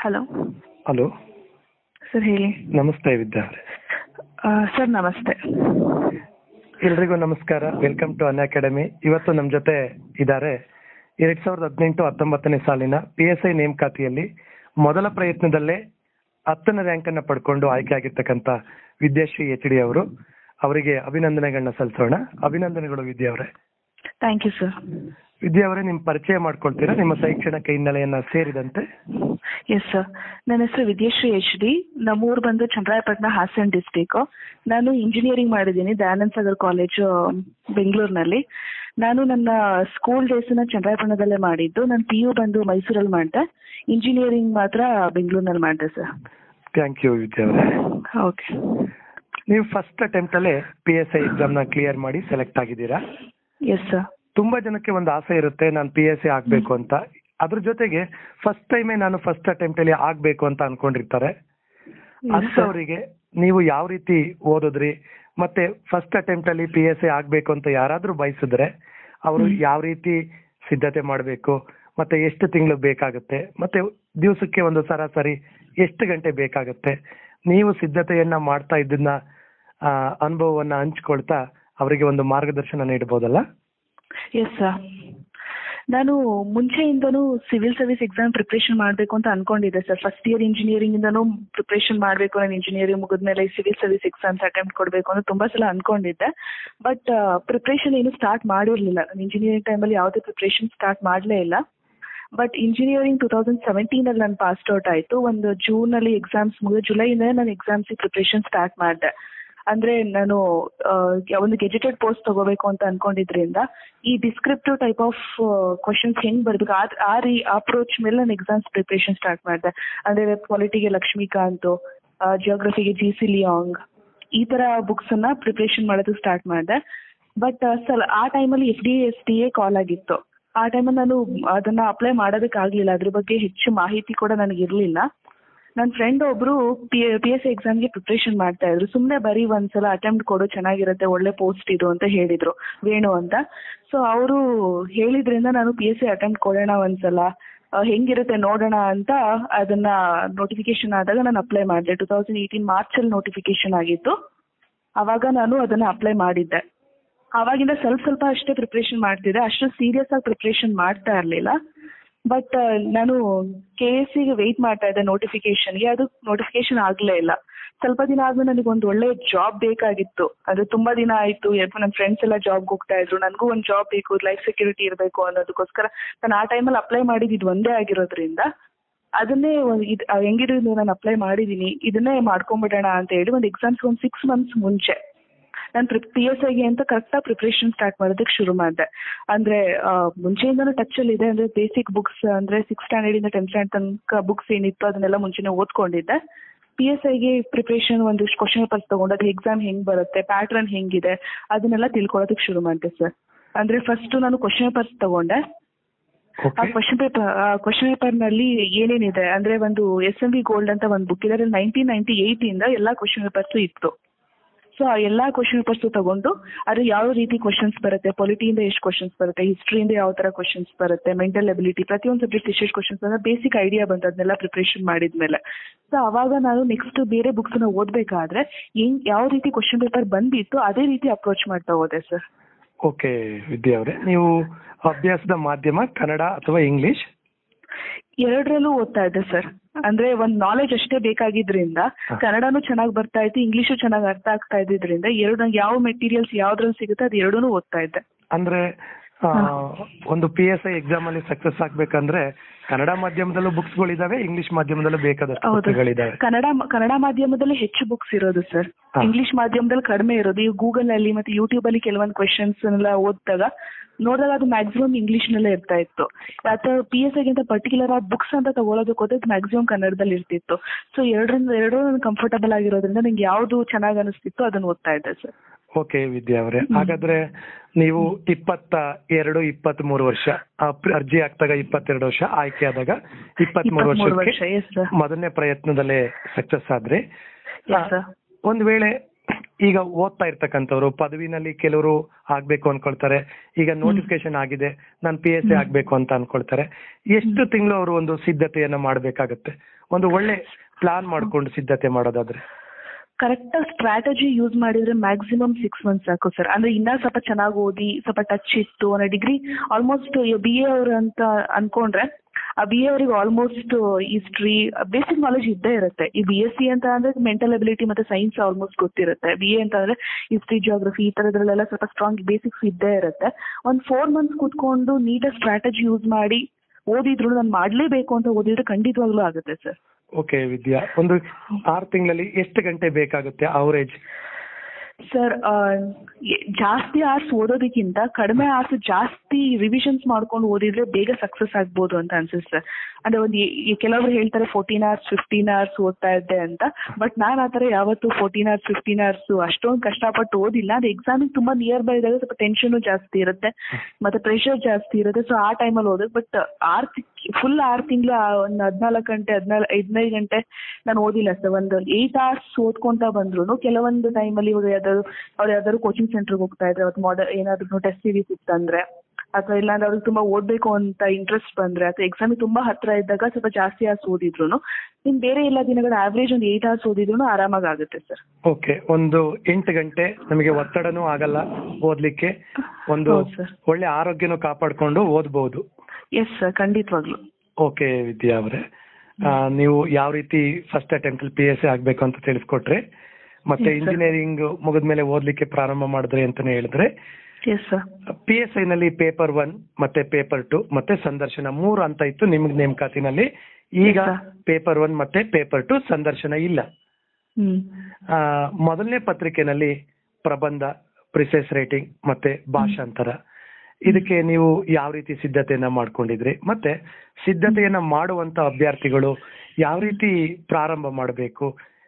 Hello hello sir ಹೇಳಿ ನಮಸ್ತೆ ವಿದ್ಯಾ ಅವರೇ ಸರ್ ನಮಸ್ತೆ ಎಲ್ರಿಗೂ ನಮಸ್ಕಾರ ವೆಲ್ಕಮ್ ಟು ಅನ್ ಅಕಾಡೆಮಿ ಇವತ್ತು ನಮ್ಮ ಜೊತೆ ಇದ್ದಾರೆ ಎರಡ್ ಸಾವಿರದ ಹದಿನೆಂಟು ಹತ್ತೊಂಬತ್ತನೇ ಸಾಲಿನ ಪಿ ಎಸ್ ಐ ನೇಮಕಾತಿಯಲ್ಲಿ ಮೊದಲ ಪ್ರಯತ್ನದಲ್ಲೇ ಹತ್ತನೇ ರ್ಯಾಂಕ್ ಅನ್ನ ಪಡ್ಕೊಂಡು ಆಯ್ಕೆ ಆಗಿರ್ತಕ್ಕಂಥ ವಿದ್ಯಾಶ್ರೀ ಎಚ್ ಡಿ ಅವರು ಅವರಿಗೆ ಅಭಿನಂದನೆಗಳನ್ನ ಸಲ್ಲಿಸೋಣ ಅಭಿನಂದನೆಗಳು ವಿದ್ಯಾ ಅವರೇ ಥ್ಯಾಂಕ್ ಯು ಸರ್ ವಿದ್ಯಾ ಅವರೇ ನಿಮ್ ಪರಿಚಯ ಮಾಡ್ಕೊಳ್ತೀರಾ ನಿಮ್ಮ ಶೈಕ್ಷಣಿಕ ಹಿನ್ನೆಲೆಯನ್ನ ಸೇರಿದಂತೆ ಎಸ್ ಸರ್ ನನ್ನ ಹೆಸರು ವಿದ್ಯಾಶ್ರೀ ಎಚ್ ಡಿ ನಮ್ಮೂರು ಬಂದು ಚಂದ್ರಾಯಪಟ್ಟಣ ಹಾಸನ್ ಡಿಸ್ಟಿಕ್ ನಾನು ಇಂಜಿನಿಯರಿಂಗ್ ಮಾಡಿದ್ದೀನಿ ದಯಾನಂದ ಸಾಗರ್ ಕಾಲೇಜು ಬೆಂಗಳೂರಿನಲ್ಲಿ ನಾನು ನನ್ನ ಸ್ಕೂಲ್ ಡೇಸ್ನ ಚಂದ್ರಾಯಪಟ್ಟಣದಲ್ಲೇ ಮಾಡಿದ್ದು ನಾನು ಪಿ ಯು ಬಂದು ಮೈಸೂರಲ್ಲಿ ಮಾಡಿದೆ ಇಂಜಿನಿಯರಿಂಗ್ ಮಾತ್ರ ಬೆಂಗಳೂರಿನಲ್ಲಿ ಮಾಡಿದೆ ಸರ್ ಥ್ಯಾಂಕ್ ಯು ವಿದ್ಯಾ ಅವರೇ ಓಕೆ ನೀವು ಫಸ್ಟ್ ಅಟೆಂಪ್ಟ್ ಅಲ್ಲೇ ಪಿ ಎಸ್ ಐ ಎಕ್ಸಾಮ್ ನ ಕ್ಲಿಯರ್ ಮಾಡಿ ಸೆಲೆಕ್ಟ್ ಆಗಿದ್ದೀರಾ ಎಸ್ ಸರ್ ತುಂಬಾ ಜನಕ್ಕೆ ಒಂದು ಆಸೆ ಇರುತ್ತೆ ನಾನು ಪಿ ಎಸ್ ಸಿ ಆಗ್ಬೇಕು ಅಂತ ಅದ್ರ ಜೊತೆಗೆ ಫಸ್ಟ್ ಟೈಮೇ ನಾನು ಫಸ್ಟ್ ಅಟೆಂಪ್ಟ್ ಅಲ್ಲಿ ಆಗ್ಬೇಕು ಅಂತ ಅನ್ಕೊಂಡಿರ್ತಾರೆ ಅಂತವರಿಗೆ ನೀವು ಯಾವ ರೀತಿ ಓದಿದ್ರಿ ಮತ್ತೆ ಫಸ್ಟ್ ಅಟೆಂಪ್ಟ್ ಅಲ್ಲಿ ಪಿ ಎಸ್ ಸಿ ಆಗ್ಬೇಕು ಅಂತ ಯಾರಾದ್ರೂ ಬಯಸಿದ್ರೆ ಅವರು ಯಾವ ರೀತಿ ಸಿದ್ಧತೆ ಮಾಡಬೇಕು ಮತ್ತೆ ಎಷ್ಟು ತಿಂಗಳು ಬೇಕಾಗುತ್ತೆ ಮತ್ತೆ ದಿವಸಕ್ಕೆ ಒಂದು ಸರಾಸರಿ ಎಷ್ಟು ಗಂಟೆ ಬೇಕಾಗುತ್ತೆ ನೀವು ಸಿದ್ಧತೆಯನ್ನ ಮಾಡ್ತಾ ಇದ್ದನ್ನ ಆ, ಅನುಭವವನ್ನ ಹಂಚ್ಕೊಳ್ತಾ ಅವರಿಗೆ ಒಂದು ಮಾರ್ಗದರ್ಶನ ನೀಡಬಹುದಲ್ಲ ಎಸ್ ಸರ್ ನಾನು ಮುಂಚೆಯಿಂದನೂ ಸಿವಿಲ್ ಸರ್ವಿಸ್ ಎಕ್ಸಾಮ್ ಪ್ರಿಪ್ರೇಷನ್ ಮಾಡಬೇಕು ಅಂತ ಅನ್ಕೊಂಡಿದ್ದೆ ಸರ್ ಫಸ್ಟ್ ಇಯರ್ ಇಂಜಿನಿಯರಿಂಗ್ ಇಂದನೂ ಪ್ರಿಪ್ರೇಷನ್ ಮಾಡಬೇಕು ನಾನು ಇಂಜಿನಿಯರಿಂಗ್ ಮುಗಿದ್ಮೇಲೆ ಸಿವಿಲ್ ಸರ್ವಿಸ್ ಎಕ್ಸಾಮ್ಸ್ ಅಟೆಂಪ್ಟ್ ಕೊಡಬೇಕು ಅಂತ ತುಂಬಾ ಸಲ ಅನ್ಕೊಂಡಿದ್ದೆ ಬಟ್ ಪ್ರಿಪ್ರೇಷನ್ ಏನು ಸ್ಟಾರ್ಟ್ ಮಾಡಿರಲಿಲ್ಲ ನಾನು ಇಂಜಿನಿಯರಿಂಗ್ ಟೈಮಲ್ಲಿ ಯಾವುದೇ ಪ್ರಿಪ್ರೇಷನ್ ಸ್ಟಾರ್ಟ್ ಮಾಡಲೇ ಇಲ್ಲ ಬಟ್ ಇಂಜಿನಿಯರಿಂಗ್ ಟೂ ತೌಸಂಡ್ ಸೆವೆಂಟೀನಲ್ಲಿ ನಾನು ಪಾಸ್ ಔಟ್ ಆಯಿತು ಒಂದು ಜೂನಲ್ಲಿ ಎಕ್ಸಾಮ್ಸ್ ಮುಗಿದು ಜುಲೈಯಿಂದನೇ ನಾನು ಎಕ್ಸಾಮ್ಸಿಗೆ ಪ್ರಿಪ್ರೇಷನ್ ಸ್ಟಾರ್ಟ್ ಮಾಡಿದೆ ಅಂದ್ರೆ ನಾನು ಆ, ಒಂದು ಗೆಜೆಟೆಡ್ ಪೋಸ್ಟ್ ತಗೋಬೇಕು ಅಂತ ಅನ್ಕೊಂಡಿದ್ರಿಂದ ಈ ಡಿಸ್ಕ್ರಿಪ್ಟಿವ್ ಟೈಪ್ ಆಫ್ ಕ್ವಶನ್ಸ್ ಹೆಂಗ್ ಬರ್ಬೇಕು ಆ ಆ ರೀ ಅಪ್ರೋಚ್ ಮೇಲೆ ನಾನು ಎಕ್ಸಾಮ್ಸ್ ಪ್ರಿಪ್ರೇಷನ್ ಸ್ಟಾರ್ಟ್ ಮಾಡಿದೆ ಅಂದ್ರೆ ಪೊಲಿಟಿಗೆ ಲಕ್ಷ್ಮೀಕಾಂತ್ ಜಿಯೋಗ್ರಫಿಗೆ ಜಿ ಸಿ ಲಿಯಾಂಗ್ ಈ ತರ ಬುಕ್ಸ್ ಅನ್ನ ಪ್ರಿಪ್ರೇಷನ್ ಮಾಡೋದಕ್ಕೆ ಸ್ಟಾರ್ಟ್ ಮಾಡಿದೆ ಬಟ್ ಸಲ ಆ ಟೈಮಲ್ಲಿ F D S T A call ಆಗಿತ್ತು ಆ ಟೈಮಲ್ಲಿ ನಾನು ಅದನ್ನ ಅಪ್ಲೈ ಮಾಡೋದಕ್ಕಾಗ್ಲಿಲ್ಲ ಅದ್ರ ಬಗ್ಗೆ ಹೆಚ್ಚು ಮಾಹಿತಿ ಕೂಡ ನನಗೆ ಇರಲಿಲ್ಲ ನನ್ನ ಫ್ರೆಂಡ್ ಒಬ್ರು ಪಿ ಪಿ ಎಸ್ ಸಿ ಎಕ್ಸಾಮ್ಗೆ ಪ್ರಿಪ್ರೇಷನ್ ಮಾಡ್ತಾ ಇದ್ರು ಸುಮ್ಮನೆ ಬರೀ ಒಂದ್ಸಲ ಅಟೆಂಪ್ಟ್ ಕೊಡು ಚೆನ್ನಾಗಿರುತ್ತೆ ಒಳ್ಳೆ ಪೋಸ್ಟ್ ಇದು ಅಂತ ಹೇಳಿದ್ರು ವೇಣು ಅಂತ ಸೊ ಅವರು ಹೇಳಿದ್ರಿಂದ ನಾನು ಪಿ ಎಸ್ ಸಿ ಅಟೆಂಪ್ಟ್ ಕೊಡೋಣ ಒಂದ್ಸಲ ಆ, ಹೆಂಗಿರುತ್ತೆ ನೋಡೋಣ ಅಂತ ಅದನ್ನ ನೋಟಿಫಿಕೇಶನ್ ಆದಾಗ ನಾನು ಅಪ್ಲೈ ಮಾಡಿದೆ ಟೂ ತೌಸಂಡ್ ಏಯ್ಟೀನ್ ಮಾರ್ಚಲ್ಲಿ ನೋಟಿಫಿಕೇಶನ್ ಆಗಿತ್ತು ಅವಾಗ ನಾನು ಅದನ್ನ ಅಪ್ಲೈ ಮಾಡಿದ್ದೆ ಅವಾಗಿಂದ ಸ್ವಲ್ಪ ಸ್ವಲ್ಪ ಅಷ್ಟೇ ಪ್ರಿಪ್ರೇಷನ್ ಮಾಡ್ತಿದ್ದೆ ಅಷ್ಟು ಸೀರಿಯಸ್ ಆಗಿ ಪ್ರಿಪ್ರೇಷನ್ ಮಾಡ್ತಾ ಇರಲಿಲ್ಲ ಬಟ್ ನಾನು ಕೆ ಎಸ್ ಸಿಗೆ ವೆಯ್ಟ್ ಮಾಡ್ತಾ ಇದ್ದೆ ನೋಟಿಫಿಕೇಶನ್ಗೆ ಅದು ನೋಟಿಫಿಕೇಶನ್ ಆಗಲೇ ಇಲ್ಲ ಸ್ವಲ್ಪ ದಿನ ಆದ್ಮೇಲೆ ನನಗೆ ಒಂದು ಒಳ್ಳೆ ಜಾಬ್ ಬೇಕಾಗಿತ್ತು ಅದು ತುಂಬಾ ದಿನ ಆಯ್ತು ಯಾಕೋ ನನ್ನ ಫ್ರೆಂಡ್ಸ್ ಎಲ್ಲ ಜಾಬ್ಗೆ ಹೋಗ್ತಾ ಇದ್ರು ನನಗೂ ಒಂದು ಜಾಬ್ ಬೇಕು ಲೈಫ್ ಸೆಕ್ಯೂರಿಟಿ ಇರಬೇಕು ಅನ್ನೋದಕ್ಕೋಸ್ಕರ ನಾನು ಆ ಟೈಮಲ್ಲಿ ಅಪ್ಲೈ ಮಾಡಿದ್ದು ಇದು ಒಂದೇ ಆಗಿರೋದ್ರಿಂದ ಅದನ್ನೇ ಒಂದ್ ಇದ್ ಹೆಂಗಿದ್ರು ಇದು ನಾನು ಅಪ್ಲೈ ಮಾಡಿದ್ದೀನಿ ಇದನ್ನೇ ಮಾಡ್ಕೊಂಬಿಡೋಣ ಅಂತ ಹೇಳಿ ಒಂದು ಎಕ್ಸಾಮ್ಸ್ ಒಂದು ಸಿಕ್ಸ್ ಮಂತ್ಸ್ ಮುಂಚೆ ನಾನು ಪ್ರಿ ಪಿ ಎಸ್ ಐಗೆ ಅಂತ ಕರೆಕ್ಟಾಗಿ ಪ್ರಿಪ್ರೇಷನ್ ಸ್ಟಾರ್ಟ್ ಮಾಡೋದಕ್ಕೆ ಶುರು ಮಾಡಿದೆ ಅಂದರೆ ಮುಂಚೆಯಿಂದನೂ ಟಚಲ್ಲಿ ಇದೆ ಅಂದರೆ ಬೇಸಿಕ್ ಬುಕ್ಸ್ ಅಂದರೆ ಸಿಕ್ಸ್ ಸ್ಟ್ಯಾಂಡರ್ಡಿಂದ ಟೆಂತ್ ಸ್ಟ್ಯಾಂಡರ್ಡ್ ತನಕ ಬುಕ್ಸ್ ಏನಿತ್ತು ಅದನ್ನೆಲ್ಲ ಮುಂಚೆನೇ ಓದ್ಕೊಂಡಿದ್ದೆ ಪಿ ಎಸ್ ಐಗೆ ಪ್ರಿಪ್ರೇಷನ್ ಒಂದಿಷ್ಟು ಕ್ವಶನ್ ಪೇಪರ್ಸ್ ತೊಗೊಂಡು ಅದು ಎಕ್ಸಾಮ್ ಹೆಂಗೆ ಬರುತ್ತೆ ಪ್ಯಾಟ್ರನ್ ಹೆಂಗಿದೆ ಅದನ್ನೆಲ್ಲ ತಿಳ್ಕೊಳ್ಳೋದಕ್ಕೆ ಶುರು ಮಾಡಿದೆ ಸರ್ ಅಂದರೆ ಫಸ್ಟು ನಾನು ಕ್ವಶನ್ ಪೇಪರ್ಸ್ ತೊಗೊಂಡೆ ಆ okay question paper question paper ನಲ್ಲಿ ಏನೇನಿದೆ ಅಂದ್ರೆ ಒಂದು ಎಸ್ ಎಂ ವಿ ಗೋಲ್ಡ್ ಅಂತ ಒಂದು ಬುಕ್ ಇದೆ ಅದ್ರಲ್ಲಿ ನೈನ್ಟೀನ್ ನೈನ್ಟಿ ಏಯ್ಟ್ ಇಂದ ಎಲ್ಲಾ ಕ್ವಶನ್ ಪೇಪರ್ಸ್ ಇತ್ತು ಸೊ ಆ ಎಲ್ಲಾ ಕ್ವಶನ್ ಪೇಪರ್ಸ್ ತಗೊಂಡು ಅದು ಯಾವ ರೀತಿ ಕ್ವಶನ್ಸ್ ಬರುತ್ತೆ ಪೊಲಿಟಿಯಿಂದ ಎಷ್ಟು ಕ್ವಶನ್ಸ್ ಬರುತ್ತೆ ಹಿಸ್ಟ್ರಿಯಿಂದ ಯಾವ ತರ ಕ್ವಶನ್ಸ್ ಬರುತ್ತೆ ಮೆಂಟಲ್ ಎಬಿಲಿಟಿ ಪ್ರತಿಯೊಂದು ಸಬ್ಜೆಕ್ಟ್ ಎಷ್ಟೆಷ್ಟು ಕ್ವಶನ್ಸ್ ಅಂದ್ರೆ ಬೇಸಿಕ್ ಐಡಿಯಾ ಬಂತು ಅದನ್ನೆಲ್ಲ ಪ್ರಿಪ್ರೇಷನ್ ಮಾಡಿದ್ಮೇಲೆ ಸೊ ಅವಾಗ ನಾನು ನೆಕ್ಸ್ಟ್ ಬೇರೆ ಬುಕ್ಸ್ ನ ಓದ್ಬೇಕಾದ್ರೆ ಹೆಂಗ್ ಯಾವ ರೀತಿ ಕ್ವಶನ್ ಪೇಪರ್ ಬಂದಿತ್ತು ಅದೇ ರೀತಿ ಅಪ್ರೋಚ್ ಮಾಡ್ತಾ ಹೋದೆ ಸರ್ ಓಕೆ ವಿದ್ಯಾ ಅವರೇ ನೀವು ಅಭ್ಯಾಸದ ಮಾಧ್ಯಮ ಕನ್ನಡ ಅಥವಾ ಇಂಗ್ಲಿಷ್ ಎರಡರಲ್ಲೂ ಓದ್ತಾ ಇದ್ದೆ ಸರ್ ಅಂದ್ರೆ ಒಂದ್ ನಾಲೆಜ್ ಅಷ್ಟೇ ಬೇಕಾಗಿದ್ರಿಂದ ಹ. ಕನ್ನಡನೂ ಚೆನ್ನಾಗಿ ಬರ್ತಾ ಇತ್ತು ಇಂಗ್ಲಿಷು ಚೆನ್ನಾಗಿ ಅರ್ಥ ಆಗ್ತಾ ಇದ್ದಿದ್ರಿಂದ ಎರಡು ಯಾವ ಮೆಟೀರಿಯಲ್ಸ್ ಯಾವ್ದ್ರಲ್ಲಿ ಸಿಗುತ್ತೆ ಅದು ಎರಡೂನು ಓದ್ತಾ ಇದ್ದೆ ಅಂದ್ರೆ ಆ, ಒಂದು ಪಿ ಎಸ್ ಐ ಎಕ್ಸಾಮ್ ಅಲ್ಲಿ ಸಕ್ಸಸ್ ಆಗ್ಬೇಕಂದ್ರೆ ಕನ್ನಡ ಮಾಧ್ಯಮದಲ್ಲೂ ಬುಕ್ಸ್ ಗಳಿದಾವೆ ಇಂಗ್ಲಿಷ್ ಮಾಧ್ಯಮದಲ್ಲೂ ಬೇಕಾದಷ್ಟು ಹೌದು ಬುಕ್ಗಳಿದಾವೆ ಕನ್ನಡ ಕನ್ನಡ ಮಾಧ್ಯಮದಲ್ಲಿ ಹೆಚ್ಚು ಬುಕ್ಸ್ ಇರೋದು ಸರ್ ಹ. ಇಂಗ್ಲಿಷ್ ಮಾಧ್ಯಮದಲ್ಲಿ ಕಡಿಮೆ ಇರೋದು ಈ ಗೂಗಲ್ ಅಲ್ಲಿ ಮತ್ತೆ ಯೂಟ್ಯೂಬ್ ಅಲ್ಲಿ ಕೆಲವೊಂದು ಕ್ವೆಶನ್ಸ್ ಎಲ್ಲ ಓದಿದಾಗ ನೋಡಿದಾಗ ಅದು ಮ್ಯಾಕ್ಸಿಮಮ್ ಇಂಗ್ಲಿಷ್ ನಲ್ಲೇ ಇರ್ತಾ ಇತ್ತು ಅಥವಾ ಪಿ ಎಸ್ ಐಗಿಂತ ಪರ್ಟಿಕ್ಯುಲರ್ ಆ ಬುಕ್ಸ್ ಅಂತ ತಗೊಳ್ಳೋದಕ್ಕೆ ಹೋದ್ರೆ ಮ್ಯಾಕ್ಸಿಮಮ್ ಕನ್ನಡದಲ್ಲಿ ಇರ್ತಿತ್ತು ಸೊ ಎರಡರಿಂದ ಎರಡು ಕಂಫರ್ಟಬಲ್ ಆಗಿರೋದ್ರಿಂದ ನಂಗೆ ಯಾವ್ದು ಚೆನ್ನಾಗಿ ಅನಿಸ್ತಿತ್ತು ಅದನ್ನ ಓದ್ತಾ ಇದ್ದೆ ಸರ್ ಓಕೆ ವಿದ್ಯಾ ಅವರೇ ಹಾಗಾದ್ರೆ ನೀವು ಇಪ್ಪತ್ತ ಎರಡು ಇಪ್ಪತ್ತ್ ಮೂರು ವರ್ಷ ಆ, ಪ್ರ- ಅರ್ಜಿ ಹಾಕ್ದಾಗ ಇಪ್ಪತ್ತೆರಡು ವರ್ಷ ಆಯ್ಕೆ ಆದಾಗ ಇಪ್ಪತ್ತ್ ಮೂರು ಇಪ್ಪತ್ಮೂರು ವರ್ಷ ವರ್ಷಕ್ಕೆ ಎಸ್ ಸರ್ ಮೊದಲನೇ ಪ್ರಯತ್ನದಲ್ಲೇ ಸಕ್ಸಸ್ ಆದ್ರೆ ಎಸ್ ಸರ್ ಒಂದ್ ವೇಳೆ ಈಗ ಓದ್ತಾ ಇರ್ತಕ್ಕಂಥವ್ರು ಪದವಿನಲ್ಲಿ ಕೆಲವರು ಆಗ್ಬೇಕು ಅನ್ಕೊಳ್ತಾರೆ ಈಗ ನೋಟಿಫಿಕೇಶನ್ ಆಗಿದೆ ನಾನು ಪಿ ಎಸ್ ಸಿ ಆಗ್ಬೇಕು ಅಂತ ಅನ್ಕೊಳ್ತಾರೆ ಎಷ್ಟು ತಿಂಗಳು ಅವರು ಒಂದು ಸಿದ್ಧತೆಯನ್ನ ಮಾಡ್ಬೇಕಾಗತ್ತೆ ಒಂದು ಒಳ್ಳೆ ಪ್ಲಾನ್ ಮಾಡ್ಕೊಂಡು ಸಿದ್ಧತೆ ಮಾಡೋದಾದ್ರೆ ಕರೆಕ್ಟ್ ಸ್ಟ್ರಾಟಜಿ ಯೂಸ್ ಮಾಡಿದ್ರೆ ಮ್ಯಾಕ್ಸಿಮಮ್ ಸಿಕ್ಸ್ ಮಂತ್ಸ್ ಸಾಕು ಸರ್ ಅಂದ್ರೆ ಇನ್ನ ಸ್ವಲ್ಪ ಚೆನ್ನಾಗಿ ಓದಿ ಸ್ವಲ್ಪ ಟಚ್ ಇತ್ತು ಅನ್ನೋ ಡಿಗ್ರಿ ಆಲ್ಮೋಸ್ಟ್ ಬಿ ಎ ಅವ್ರು ಅಂತ ಅನ್ಕೊಂಡ್ರೆ ಆ ಬಿ ಎ ಅವ್ರಿಗೆ ಆಲ್ಮೋಸ್ಟ್ ಹಿಸ್ಟ್ರಿ ಬೇಸಿಕ್ ನಾಲೆಜ್ ಇದ್ದೇ ಇರುತ್ತೆ ಈ ಬಿ ಎಸ್ ಸಿ ಅಂತ ಅಂದ್ರೆ ಮೆಂಟಲ್ ಅಬಿಲಿಟಿ ಮತ್ತೆ ಸೈನ್ಸ್ ಆಲ್ಮೋಸ್ಟ್ ಗೊತ್ತಿರುತ್ತೆ ಬಿ ಎ ಅಂತ ಅಂದ್ರೆ ಹಿಸ್ಟ್ರಿ ಜಿಯೋಗ್ರಫಿ ಈ ತರದ್ರಲ್ಲೆಲ್ಲ ಸ್ವಲ್ಪ ಸ್ಟ್ರಾಂಗ್ ಬೇಸಿಕ್ಸ್ ಇದ್ದೇ ಇರುತ್ತೆ ಒಂದ್ ಫೋರ್ ಮಂತ್ಸ್ ಕೂತ್ಕೊಂಡು ನೀಟಾಗಿ ಸ್ಟ್ರಾಟಜಿ ಯೂಸ್ ಮಾಡಿ ಓದಿದ್ರು ನಾನು ಮಾಡ್ಲೇಬೇಕು ಅಂತ ಓದಿದ್ರೆ ಖಂಡಿತವಾಗ್ಲೂ ಆಗುತ್ತೆ ಸರ್ ಓಕೆ ವಿದ್ಯಾ ಒಂದು ಆರು ತಿಂಗಳಲ್ಲಿ ಎಷ್ಟು ಗಂಟೆ ಬೇಕಾಗುತ್ತೆ ಅವರೇಜ್ ಸರ್ ಜಾಸ್ತಿ ಆರ್ಸ್ ಓದೋದಕ್ಕಿಂತ ಕಡಿಮೆ ಆರ್ಸ್ ಜಾಸ್ತಿ ರಿವಿಷನ್ಸ್ ಮಾಡ್ಕೊಂಡು ಓದಿದ್ರೆ ಬೇಗ ಸಕ್ಸಸ್ ಆಗ್ಬೋದು ಅಂತ ಅನ್ಸುತ್ತೆ ಸರ್ ಅಂದ್ರೆ ಒಂದು ಕೆಲವರು ಹೇಳ್ತಾರೆ ಫೋರ್ಟೀನ್ ಅವರ್ಸ್ ಫಿಫ್ಟೀನ್ ಅವರ್ಸ್ ಓದ್ತಾ ಇದ್ದೆ ಅಂತ ಬಟ್ ನಾನು ಆ ಥರ ಯಾವತ್ತು ಫೋರ್ಟೀನ್ ಅವರ್ಸ್ ಫಿಫ್ಟೀನ್ ಅವರ್ಸ್ ಅಷ್ಟೊಂದು ಕಷ್ಟಪಟ್ಟು ಓದಿಲ್ಲ ಅದು ಎಕ್ಸಾಮಿಗೆ ತುಂಬಾ ನಿಯರ್ ಬೈ ಇದ್ದಾಗ ಸ್ವಲ್ಪ ಟೆನ್ಷನ್ ಜಾಸ್ತಿ ಇರುತ್ತೆ ಮತ್ತೆ ಪ್ರೆಷರ್ ಜಾಸ್ತಿ ಇರುತ್ತೆ ಸೊ ಆ ಟೈಮಲ್ಲಿ ಓದೋದು ಬಟ್ ಆರು ಫುಲ್ ಆರು ತಿಂಗಳು ಒಂದು ಹದಿನಾಲ್ಕು ಗಂಟೆ ಹದಿನಾಲ್ಕು ಹದಿನೈದು ಗಂಟೆ ನಾನು ಓದಿಲ್ಲ ಸರ್ ಒಂದು ಏಯ್ಟ್ ಅವರ್ಸ್ ಓದ್ಕೊಂತ ಬಂದ್ರು ಕೆಲವೊಂದು ಟೈಮಲ್ಲಿ ಇವಾಗ ಯಾವ್ದಾದ್ರು ಅವ್ರು ಯಾವ್ದಾದ್ರು ಕೋಚಿಂಗ್ ಸೆಂಟರ್ಗೆ ಹೋಗ್ತಾ ಇದ್ರೆ ಅವತ್ತು ಮಾಡ ಏನಾದ್ರು ಟೆಸ್ಟ್ ಸೀರೀಸ್ ಇತ್ತಂದ್ರೆ ಅಥವಾ ಇಲ್ಲಾಂದ್ರೆ ಅವ್ರಿಗೆ ತುಂಬಾ ಓದ್ಬೇಕು ಅಂತ ಇಂಟ್ರೆಸ್ಟ್ ಬಂದ್ರೆ ಅಥವಾ ಎಕ್ಸಾಮಿಗೆ ತುಂಬಾ ಹತ್ರ ಇದ್ದಾಗ ಸ್ವಲ್ಪ ಜಾಸ್ತಿ ಅವರ್ಸ್ ಓದಿದ್ರು ಇನ್ ಬೇರೆ ಎಲ್ಲ ದಿನಗಳ ಆವ್ರೇಜ್ ಒಂದು ಏಟ್ ಅವರ್ಸ್ ಓದಿದ್ರು ಆರಾಮಾಗಿ ಆಗುತ್ತೆ ಸರ್ ಓಕೆ ಒಂದು ಎಂಟು ಗಂಟೆ ನಮಗೆ ಒತ್ತಡನೂ ಆಗಲ್ಲ ಓದ್ಲಿಕ್ಕೆ ಒಂದು ಹೌದು ಸರ್ ಒಳ್ಳೆ ಆರೋಗ್ಯನೂ ಕಾಪಾಡ್ಕೊಂಡು ಓದ್ಬಹುದು ಎಸ್ ಸರ್ ಖಂಡಿತವಾಗ್ಲು ಓಕೆ ವಿದ್ಯಾ ಅವರೇ ನೀವು ಯಾವ ರೀತಿ first attempt P S C ಆಗ್ಬೇಕು ಅಂತ ತಿಳಿಸ್ಕೊಟ್ರಿ ಮತ್ತೆ Yes, sir. ಇಂಜಿನಿಯರಿಂಗ್ ಮುಗಿದ್ಮೇಲೆ ಓದ್ಲಿಕ್ಕೆ ಪ್ರಾರಂಭ ಮಾಡಿದ್ರಿ ಅಂತಾನೆ ಹೇಳಿದ್ರೆ yes sir P S I ನಲ್ಲಿ ಪೇಪರ್ ಒನ್ ಮತ್ತೆ ಪೇಪರ್ ಟು ಮತ್ತೆ ಸಂದರ್ಶನ ಮೂರು ಅಂತ ಇತ್ತು ನಿಮ್ಗೆ ನೇಮಕಾತಿನಲ್ಲಿ ಈಗ Yes, sir. ಪೇಪರ್ ಒನ್ ಮತ್ತೆ ಪೇಪರ್ ಟು ಸಂದರ್ಶನ ಇಲ್ಲ ಹ್ಮ್ ಆ, ಮೊದಲನೇ ಪತ್ರಿಕೆನಲ್ಲಿ ಪ್ರಬಂಧ ಪ್ರಿಸೆಸ್ ರೇಟಿಂಗ್ ಮತ್ತೆ ಭಾಷಾಂತರ ಇದಕ್ಕೆ ನೀವು ಯಾವ ರೀತಿ ಸಿದ್ಧತೆಯನ್ನ ಮಾಡ್ಕೊಂಡಿದ್ರಿ ಮತ್ತೆ ಸಿದ್ಧತೆಯನ್ನ ಮಾಡುವಂತ ಅಭ್ಯರ್ಥಿಗಳು ಯಾವ ರೀತಿ ಪ್ರಾರಂಭ ಮಾಡಬೇಕು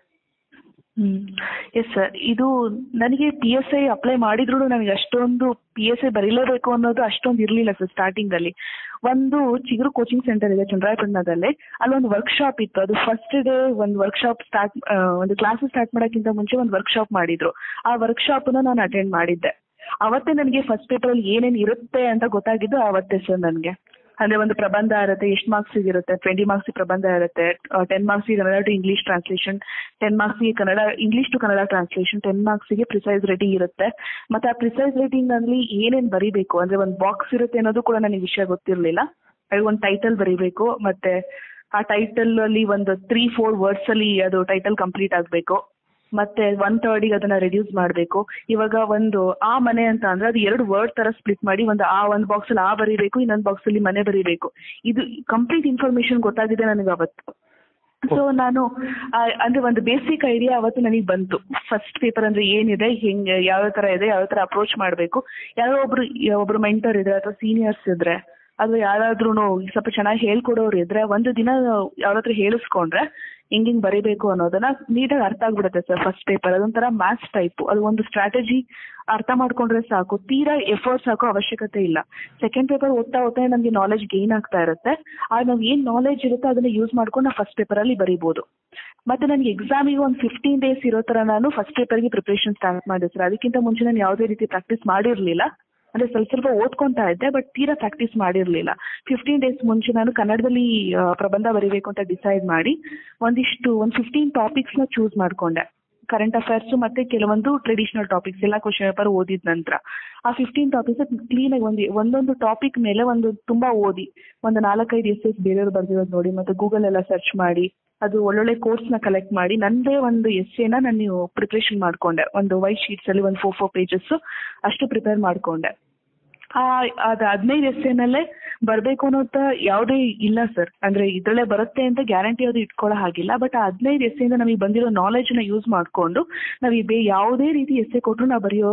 ಹ್ಮ್ ಎಸ್ ಸರ್ ಇದು ನನಗೆ ಪಿ ಎಸ್ ಐ ಅಪ್ಲೈ ಮಾಡಿದ್ರು ನನಗೆ ಅಷ್ಟೊಂದು ಪಿ ಎಸ್ ಐ ಬರೀಲೇಬೇಕು ಅನ್ನೋದು ಅಷ್ಟೊಂದು ಇರಲಿಲ್ಲ ಸರ್ ಸ್ಟಾರ್ಟಿಂಗ್ ಅಲ್ಲಿ ಒಂದು ಚಿಗುರು ಕೋಚಿಂಗ್ ಸೆಂಟರ್ ಇದೆ ಚಂದ್ರಾಯಪಟ್ಟಣದಲ್ಲಿ ಅಲ್ಲೊಂದು ವರ್ಕ್ಶಾಪ್ ಇತ್ತು ಅದು ಫಸ್ಟ್ ಡೇ ಒಂದು ವರ್ಕ್ಶಾಪ್ ಸ್ಟಾರ್ಟ್ ಒಂದು ಕ್ಲಾಸಸ್ ಸ್ಟಾರ್ಟ್ ಮಾಡೋಕ್ಕಿಂತ ಮುಂಚೆ ಒಂದು ವರ್ಕ್ಶಾಪ್ ಮಾಡಿದ್ರು ಆ ವರ್ಕ್ಶಾಪ್ನ ನಾನು ಅಟೆಂಡ್ ಮಾಡಿದ್ದೆ ಅವತ್ತೇ ನನಗೆ ಫಸ್ಟ್ ಪೇಪರ್ ಅಲ್ಲಿ ಏನೇನು ಇರುತ್ತೆ ಅಂತ ಗೊತ್ತಾಗಿದ್ದು ಅವತ್ತೇ ಸರ್ ನನಗೆ ಅಂದ್ರೆ ಒಂದು ಪ್ರಬಂಧ ಇರುತ್ತೆ ಎಷ್ಟು ಮಾರ್ಕ್ಸ್ ಇರುತ್ತೆ ಟ್ವೆಂಟಿ ಮಾರ್ಕ್ಸ್ ಪ್ರಬಂಧ ಇರುತ್ತೆ ten marks Kannada to English translation ten marks Kannada English to Kannada translation ten marks ಗೆ ಪ್ರಿಸೈಸ್ ರೇಟಿಂಗ್ ಇರುತ್ತೆ ಮತ್ತೆ ಆ ಪ್ರಿಸೈಸ್ ರೇಟಿಂಗ್ ಅಲ್ಲಿ ಏನೇನ್ ಬರೀಬೇಕು ಅಂದ್ರೆ ಒಂದು ಬಾಕ್ಸ್ ಇರುತ್ತೆ ಅನ್ನೋದು ಕೂಡ ನನಗೆ ವಿಷಯ ಗೊತ್ತಿರಲಿಲ್ಲ ಒಂದು ಟೈಟಲ್ ಬರೀಬೇಕು ಮತ್ತೆ ಆ ಟೈಟಲ್ ಅಲ್ಲಿ ಒಂದು ತ್ರೀ ಫೋರ್ ವರ್ಡ್ಸ್ ಅಲ್ಲಿ ಅದು ಟೈಟಲ್ ಕಂಪ್ಲೀಟ್ ಆಗಬೇಕು ಮತ್ತೆ ಒನ್ ಥರ್ಡಿಗೆ ಅದನ್ನ ರೆಡ್ಯೂಸ್ ಮಾಡಬೇಕು ಇವಾಗ ಒಂದು ಆ ಮನೆ ಅಂತ ಅಂದ್ರೆ ಅದು ಎರಡು ವರ್ಡ್ ತರ ಸ್ಪ್ಲಿಟ್ ಮಾಡಿ ಒಂದು ಆ ಒಂದು ಬಾಕ್ಸ್ ಅಲ್ಲಿ ಆ ಬರೀಬೇಕು ಇನ್ನೊಂದು ಬಾಕ್ಸ್ ಅಲ್ಲಿ ಮನೆ ಬರೀಬೇಕು ಇದು ಕಂಪ್ಲೀಟ್ ಇನ್ಫಾರ್ಮೇಶನ್ ಗೊತ್ತಾಗಿದೆ ನನಗೆ ಅವತ್ತು ಸೊ ನಾನು ಆ, ಅಂದ್ರೆ ಒಂದು ಬೇಸಿಕ್ ಐಡಿಯಾ ಅವತ್ತು ನನಗೆ ಬಂತು ಫಸ್ಟ್ ಪೇಪರ್ ಅಂದ್ರೆ ಏನಿದೆ ಹೆಂಗೆ ಯಾವ ತರ ಇದೆ ಯಾವ ತರ ಅಪ್ರೋಚ್ ಮಾಡಬೇಕು ಯಾರೋ ಒಬ್ರು ಒಬ್ರು ಮೆಂಟರ್ ಇದ್ರೆ ಅಥವಾ ಸೀನಿಯರ್ಸ್ ಇದ್ರೆ ಅಥವಾ ಯಾರಾದ್ರೂ ಸ್ವಲ್ಪ ಚೆನ್ನಾಗಿ ಹೇಳ್ಕೊಡೋರು ಇದ್ರೆ ಒಂದು ದಿನ ಯಾರ ಹತ್ರ ಹೇಳಿಸ್ಕೊಂಡ್ರೆ ಹಿಂಗ್ ಹಿಂಗ್ ಬರೀಬೇಕು ಅನ್ನೋದನ್ನ ನೀಟಾಗಿ ಅರ್ಥ ಆಗ್ಬಿಡುತ್ತೆ ಸರ್ ಫಸ್ಟ್ ಪೇಪರ್ ಅದೊಂಥರ ಮ್ಯಾಥ್ಸ್ ಟೈಪ್ ಅದು ಒಂದು ಸ್ಟ್ರಾಟಜಿ ಅರ್ಥ ಮಾಡ್ಕೊಂಡ್ರೆ ಸಾಕು ತೀರಾ ಎಫರ್ಟ್ಸ್ ಹಾಕೋ ಅವಶ್ಯಕತೆ ಇಲ್ಲ ಸೆಕೆಂಡ್ ಪೇಪರ್ ಓದ್ತಾ ಓದ್ತಾ ನಮಗೆ ನಾಲೆಜ್ ಗೇನ್ ಆಗ್ತಾ ಇರುತ್ತೆ ಆಗ ನಾವು ಏನ್ ನಾಲೆಜ್ ಇರುತ್ತೆ ಅದನ್ನ ಯೂಸ್ ಮಾಡ್ಕೊಂಡು ನಾವು ಫಸ್ಟ್ ಪೇಪರ್ ಅಲ್ಲಿ ಬರೀಬಹುದು ಮತ್ತೆ ನನಗೆ ಎಕ್ಸಾಮಿಗೆ ಒಂದು ಫಿಫ್ಟೀನ್ ಡೇಸ್ ಇರೋ ತರ ನಾನು ಫಸ್ಟ್ ಪೇಪರ್ಗೆ ಪ್ರಿಪರೇಷನ್ ಸ್ಟಾರ್ಟ್ ಮಾಡಿದೆ ಸರ್ ಅದಕ್ಕಿಂತ ಮುಂಚೆ ನಾನು ಯಾವುದೇ ರೀತಿ ಪ್ರಾಕ್ಟೀಸ್ ಮಾಡಿರ್ಲಿಲ್ಲ ಅಂದ್ರೆ ಸ್ವಲ್ಪ ಸ್ವಲ್ಪ ಓದ್ಕೊಂತಾ ಇದ್ದೆ ಬಟ್ ತೀರಾ ಪ್ರಾಕ್ಟೀಸ್ ಮಾಡಿರ್ಲಿಲ್ಲ ಫಿಫ್ಟೀನ್ ಡೇಸ್ ಮುಂಚೆ ನಾನು ಕನ್ನಡದಲ್ಲಿ ಆ, ಪ್ರಬಂಧ ಬರೀಬೇಕು ಅಂತ ಡಿಸೈಡ್ ಮಾಡಿ ಒಂದಿಷ್ಟು ಒಂದು ಫಿಫ್ಟೀನ್ ಟಾಪಿಕ್ಸ್ ನ ಚೂಸ್ ಮಾಡ್ಕೊಂಡೆ ಕರೆಂಟ್ ಅಫೇರ್ಸ್ ಮತ್ತೆ ಕೆಲವೊಂದು ಟ್ರೆಡಿಷನಲ್ ಟಾಪಿಕ್ಸ್ ಎಲ್ಲ ಕ್ವಶನ್ ಪೇಪರ್ ಓದಿದ ನಂತರ ಆ ಫಿಫ್ಟೀನ್ ಟಾಪಿಕ್ಸ್ ಕ್ಲೀನ್ ಆಗಿ ಒಂದು ಒಂದೊಂದು ಟಾಪಿಕ್ ಮೇಲೆ ಒಂದು ತುಂಬಾ ಓದಿ ಒಂದು ನಾಲ್ಕೈದು ಎಸ್ ಎಸ್ ಬೇರೆಯವ್ರು ಬರ್ದಿರೋದು ನೋಡಿ ಮತ್ತೆ ಗೂಗಲ್ ಎಲ್ಲ ಸರ್ಚ್ ಮಾಡಿ ಅದು ಒಳ್ಳೊಳ್ಳೆ ಕೋರ್ಸ್ ನ ಕಲೆಕ್ಟ್ ಮಾಡಿ ನಂದೇ ಒಂದು ಎಸ್ಸೆನ ನಾನು ಪ್ರಿಪ್ರೇಷನ್ ಮಾಡ್ಕೊಂಡೆ ಒಂದು ವೈಟ್ ಶೀಟ್ಸ್ ಅಲ್ಲಿ ಒಂದು ಫೋರ್ ಫೋರ್ ಪೇಜಸ್ ಅಷ್ಟು ಪ್ರಿಪೇರ್ ಮಾಡ್ಕೊಂಡೆ ಆ ಅದ್ ಹದಿನೈದು ಎಸ್ಸೆನಲ್ಲೇ ಬರ್ಬೇಕು ಅನ್ನೋಂತ ಯಾವುದೇ ಇಲ್ಲ ಸರ್ ಅಂದ್ರೆ ಇದ್ರಲ್ಲೇ ಬರುತ್ತೆ ಅಂತ ಗ್ಯಾರಂಟಿ ಅದು ಇಟ್ಕೊಳ್ಳೋ ಹಾಗಿಲ್ಲ ಬಟ್ ಆ ಹದಿನೈದು ಎಸ್ಸೆಯಿಂದ ನಮಗೆ ಬಂದಿರೋ ನಾಲೆಜ್ ನ ಯೂಸ್ ಮಾಡ್ಕೊಂಡು ನಾವು ಬೇ ಯಾವುದೇ ರೀತಿ ಎಸ್ಸೆ ಕೊಟ್ಟರು ನಾವು ಬರೆಯೋ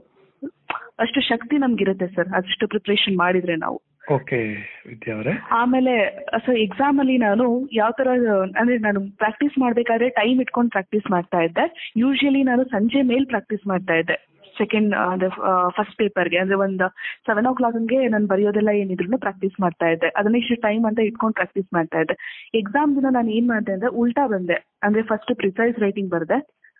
ಅಷ್ಟು ಶಕ್ತಿ ನಮ್ಗಿರುತ್ತೆ ಸರ್ ಅಷ್ಟು ಪ್ರಿಪ್ರೇಷನ್ ಮಾಡಿದ್ರೆ ನಾವು ಓಕೆ ವಿದ್ಯಾ ಅವರೇ ಆಮೇಲೆ ಸೊ ಎಕ್ಸಾಮ್ ಅಲ್ಲಿ ನಾನು ಯಾವ ತರ ಅಂದ್ರೆ ನಾನು ಪ್ರಾಕ್ಟೀಸ್ ಮಾಡ್ಬೇಕಾದ್ರೆ ಟೈಮ್ ಇಟ್ಕೊಂಡು ಪ್ರಾಕ್ಟೀಸ್ ಮಾಡ್ತಾ ಇದ್ದೆ ಯೂಶಲಿ ನಾನು ಸಂಜೆ ಮೇಲ್ ಪ್ರಾಕ್ಟೀಸ್ ಮಾಡ್ತಾ ಇದ್ದೆ ಸೆಕೆಂಡ್ ಅಂದ್ರೆ ಫಸ್ಟ್ ಪೇಪರ್ಗೆ ಅಂದ್ರೆ ಒಂದು ಸೆವೆನ್ ಓ ಕ್ಲಾಕ್ಗೆ ನಾನು ಬರೆಯೋದೆಲ್ಲ ಏನಿದ್ರು ಪ್ರಾಕ್ಟೀಸ್ ಮಾಡ್ತಾ ಇದ್ದೆ ಅದನ್ನ ಇಷ್ಟು ಟೈಮ್ ಅಂತ ಇಟ್ಕೊಂಡು ಪ್ರಾಕ್ಟೀಸ್ ಮಾಡ್ತಾ ಇದ್ದೆ ಎಕ್ಸಾಮ್ ದಿನ ನಾನು ಏನ್ ಮಾಡಿದೆ ಅಂದ್ರೆ ಉಲ್ಟಾ ಬಂದೆ ಅಂದ್ರೆ ಫಸ್ಟ್ ಪ್ರಿಸೈಸ್ ರೈಟಿಂಗ್ ಬರ್ದೆ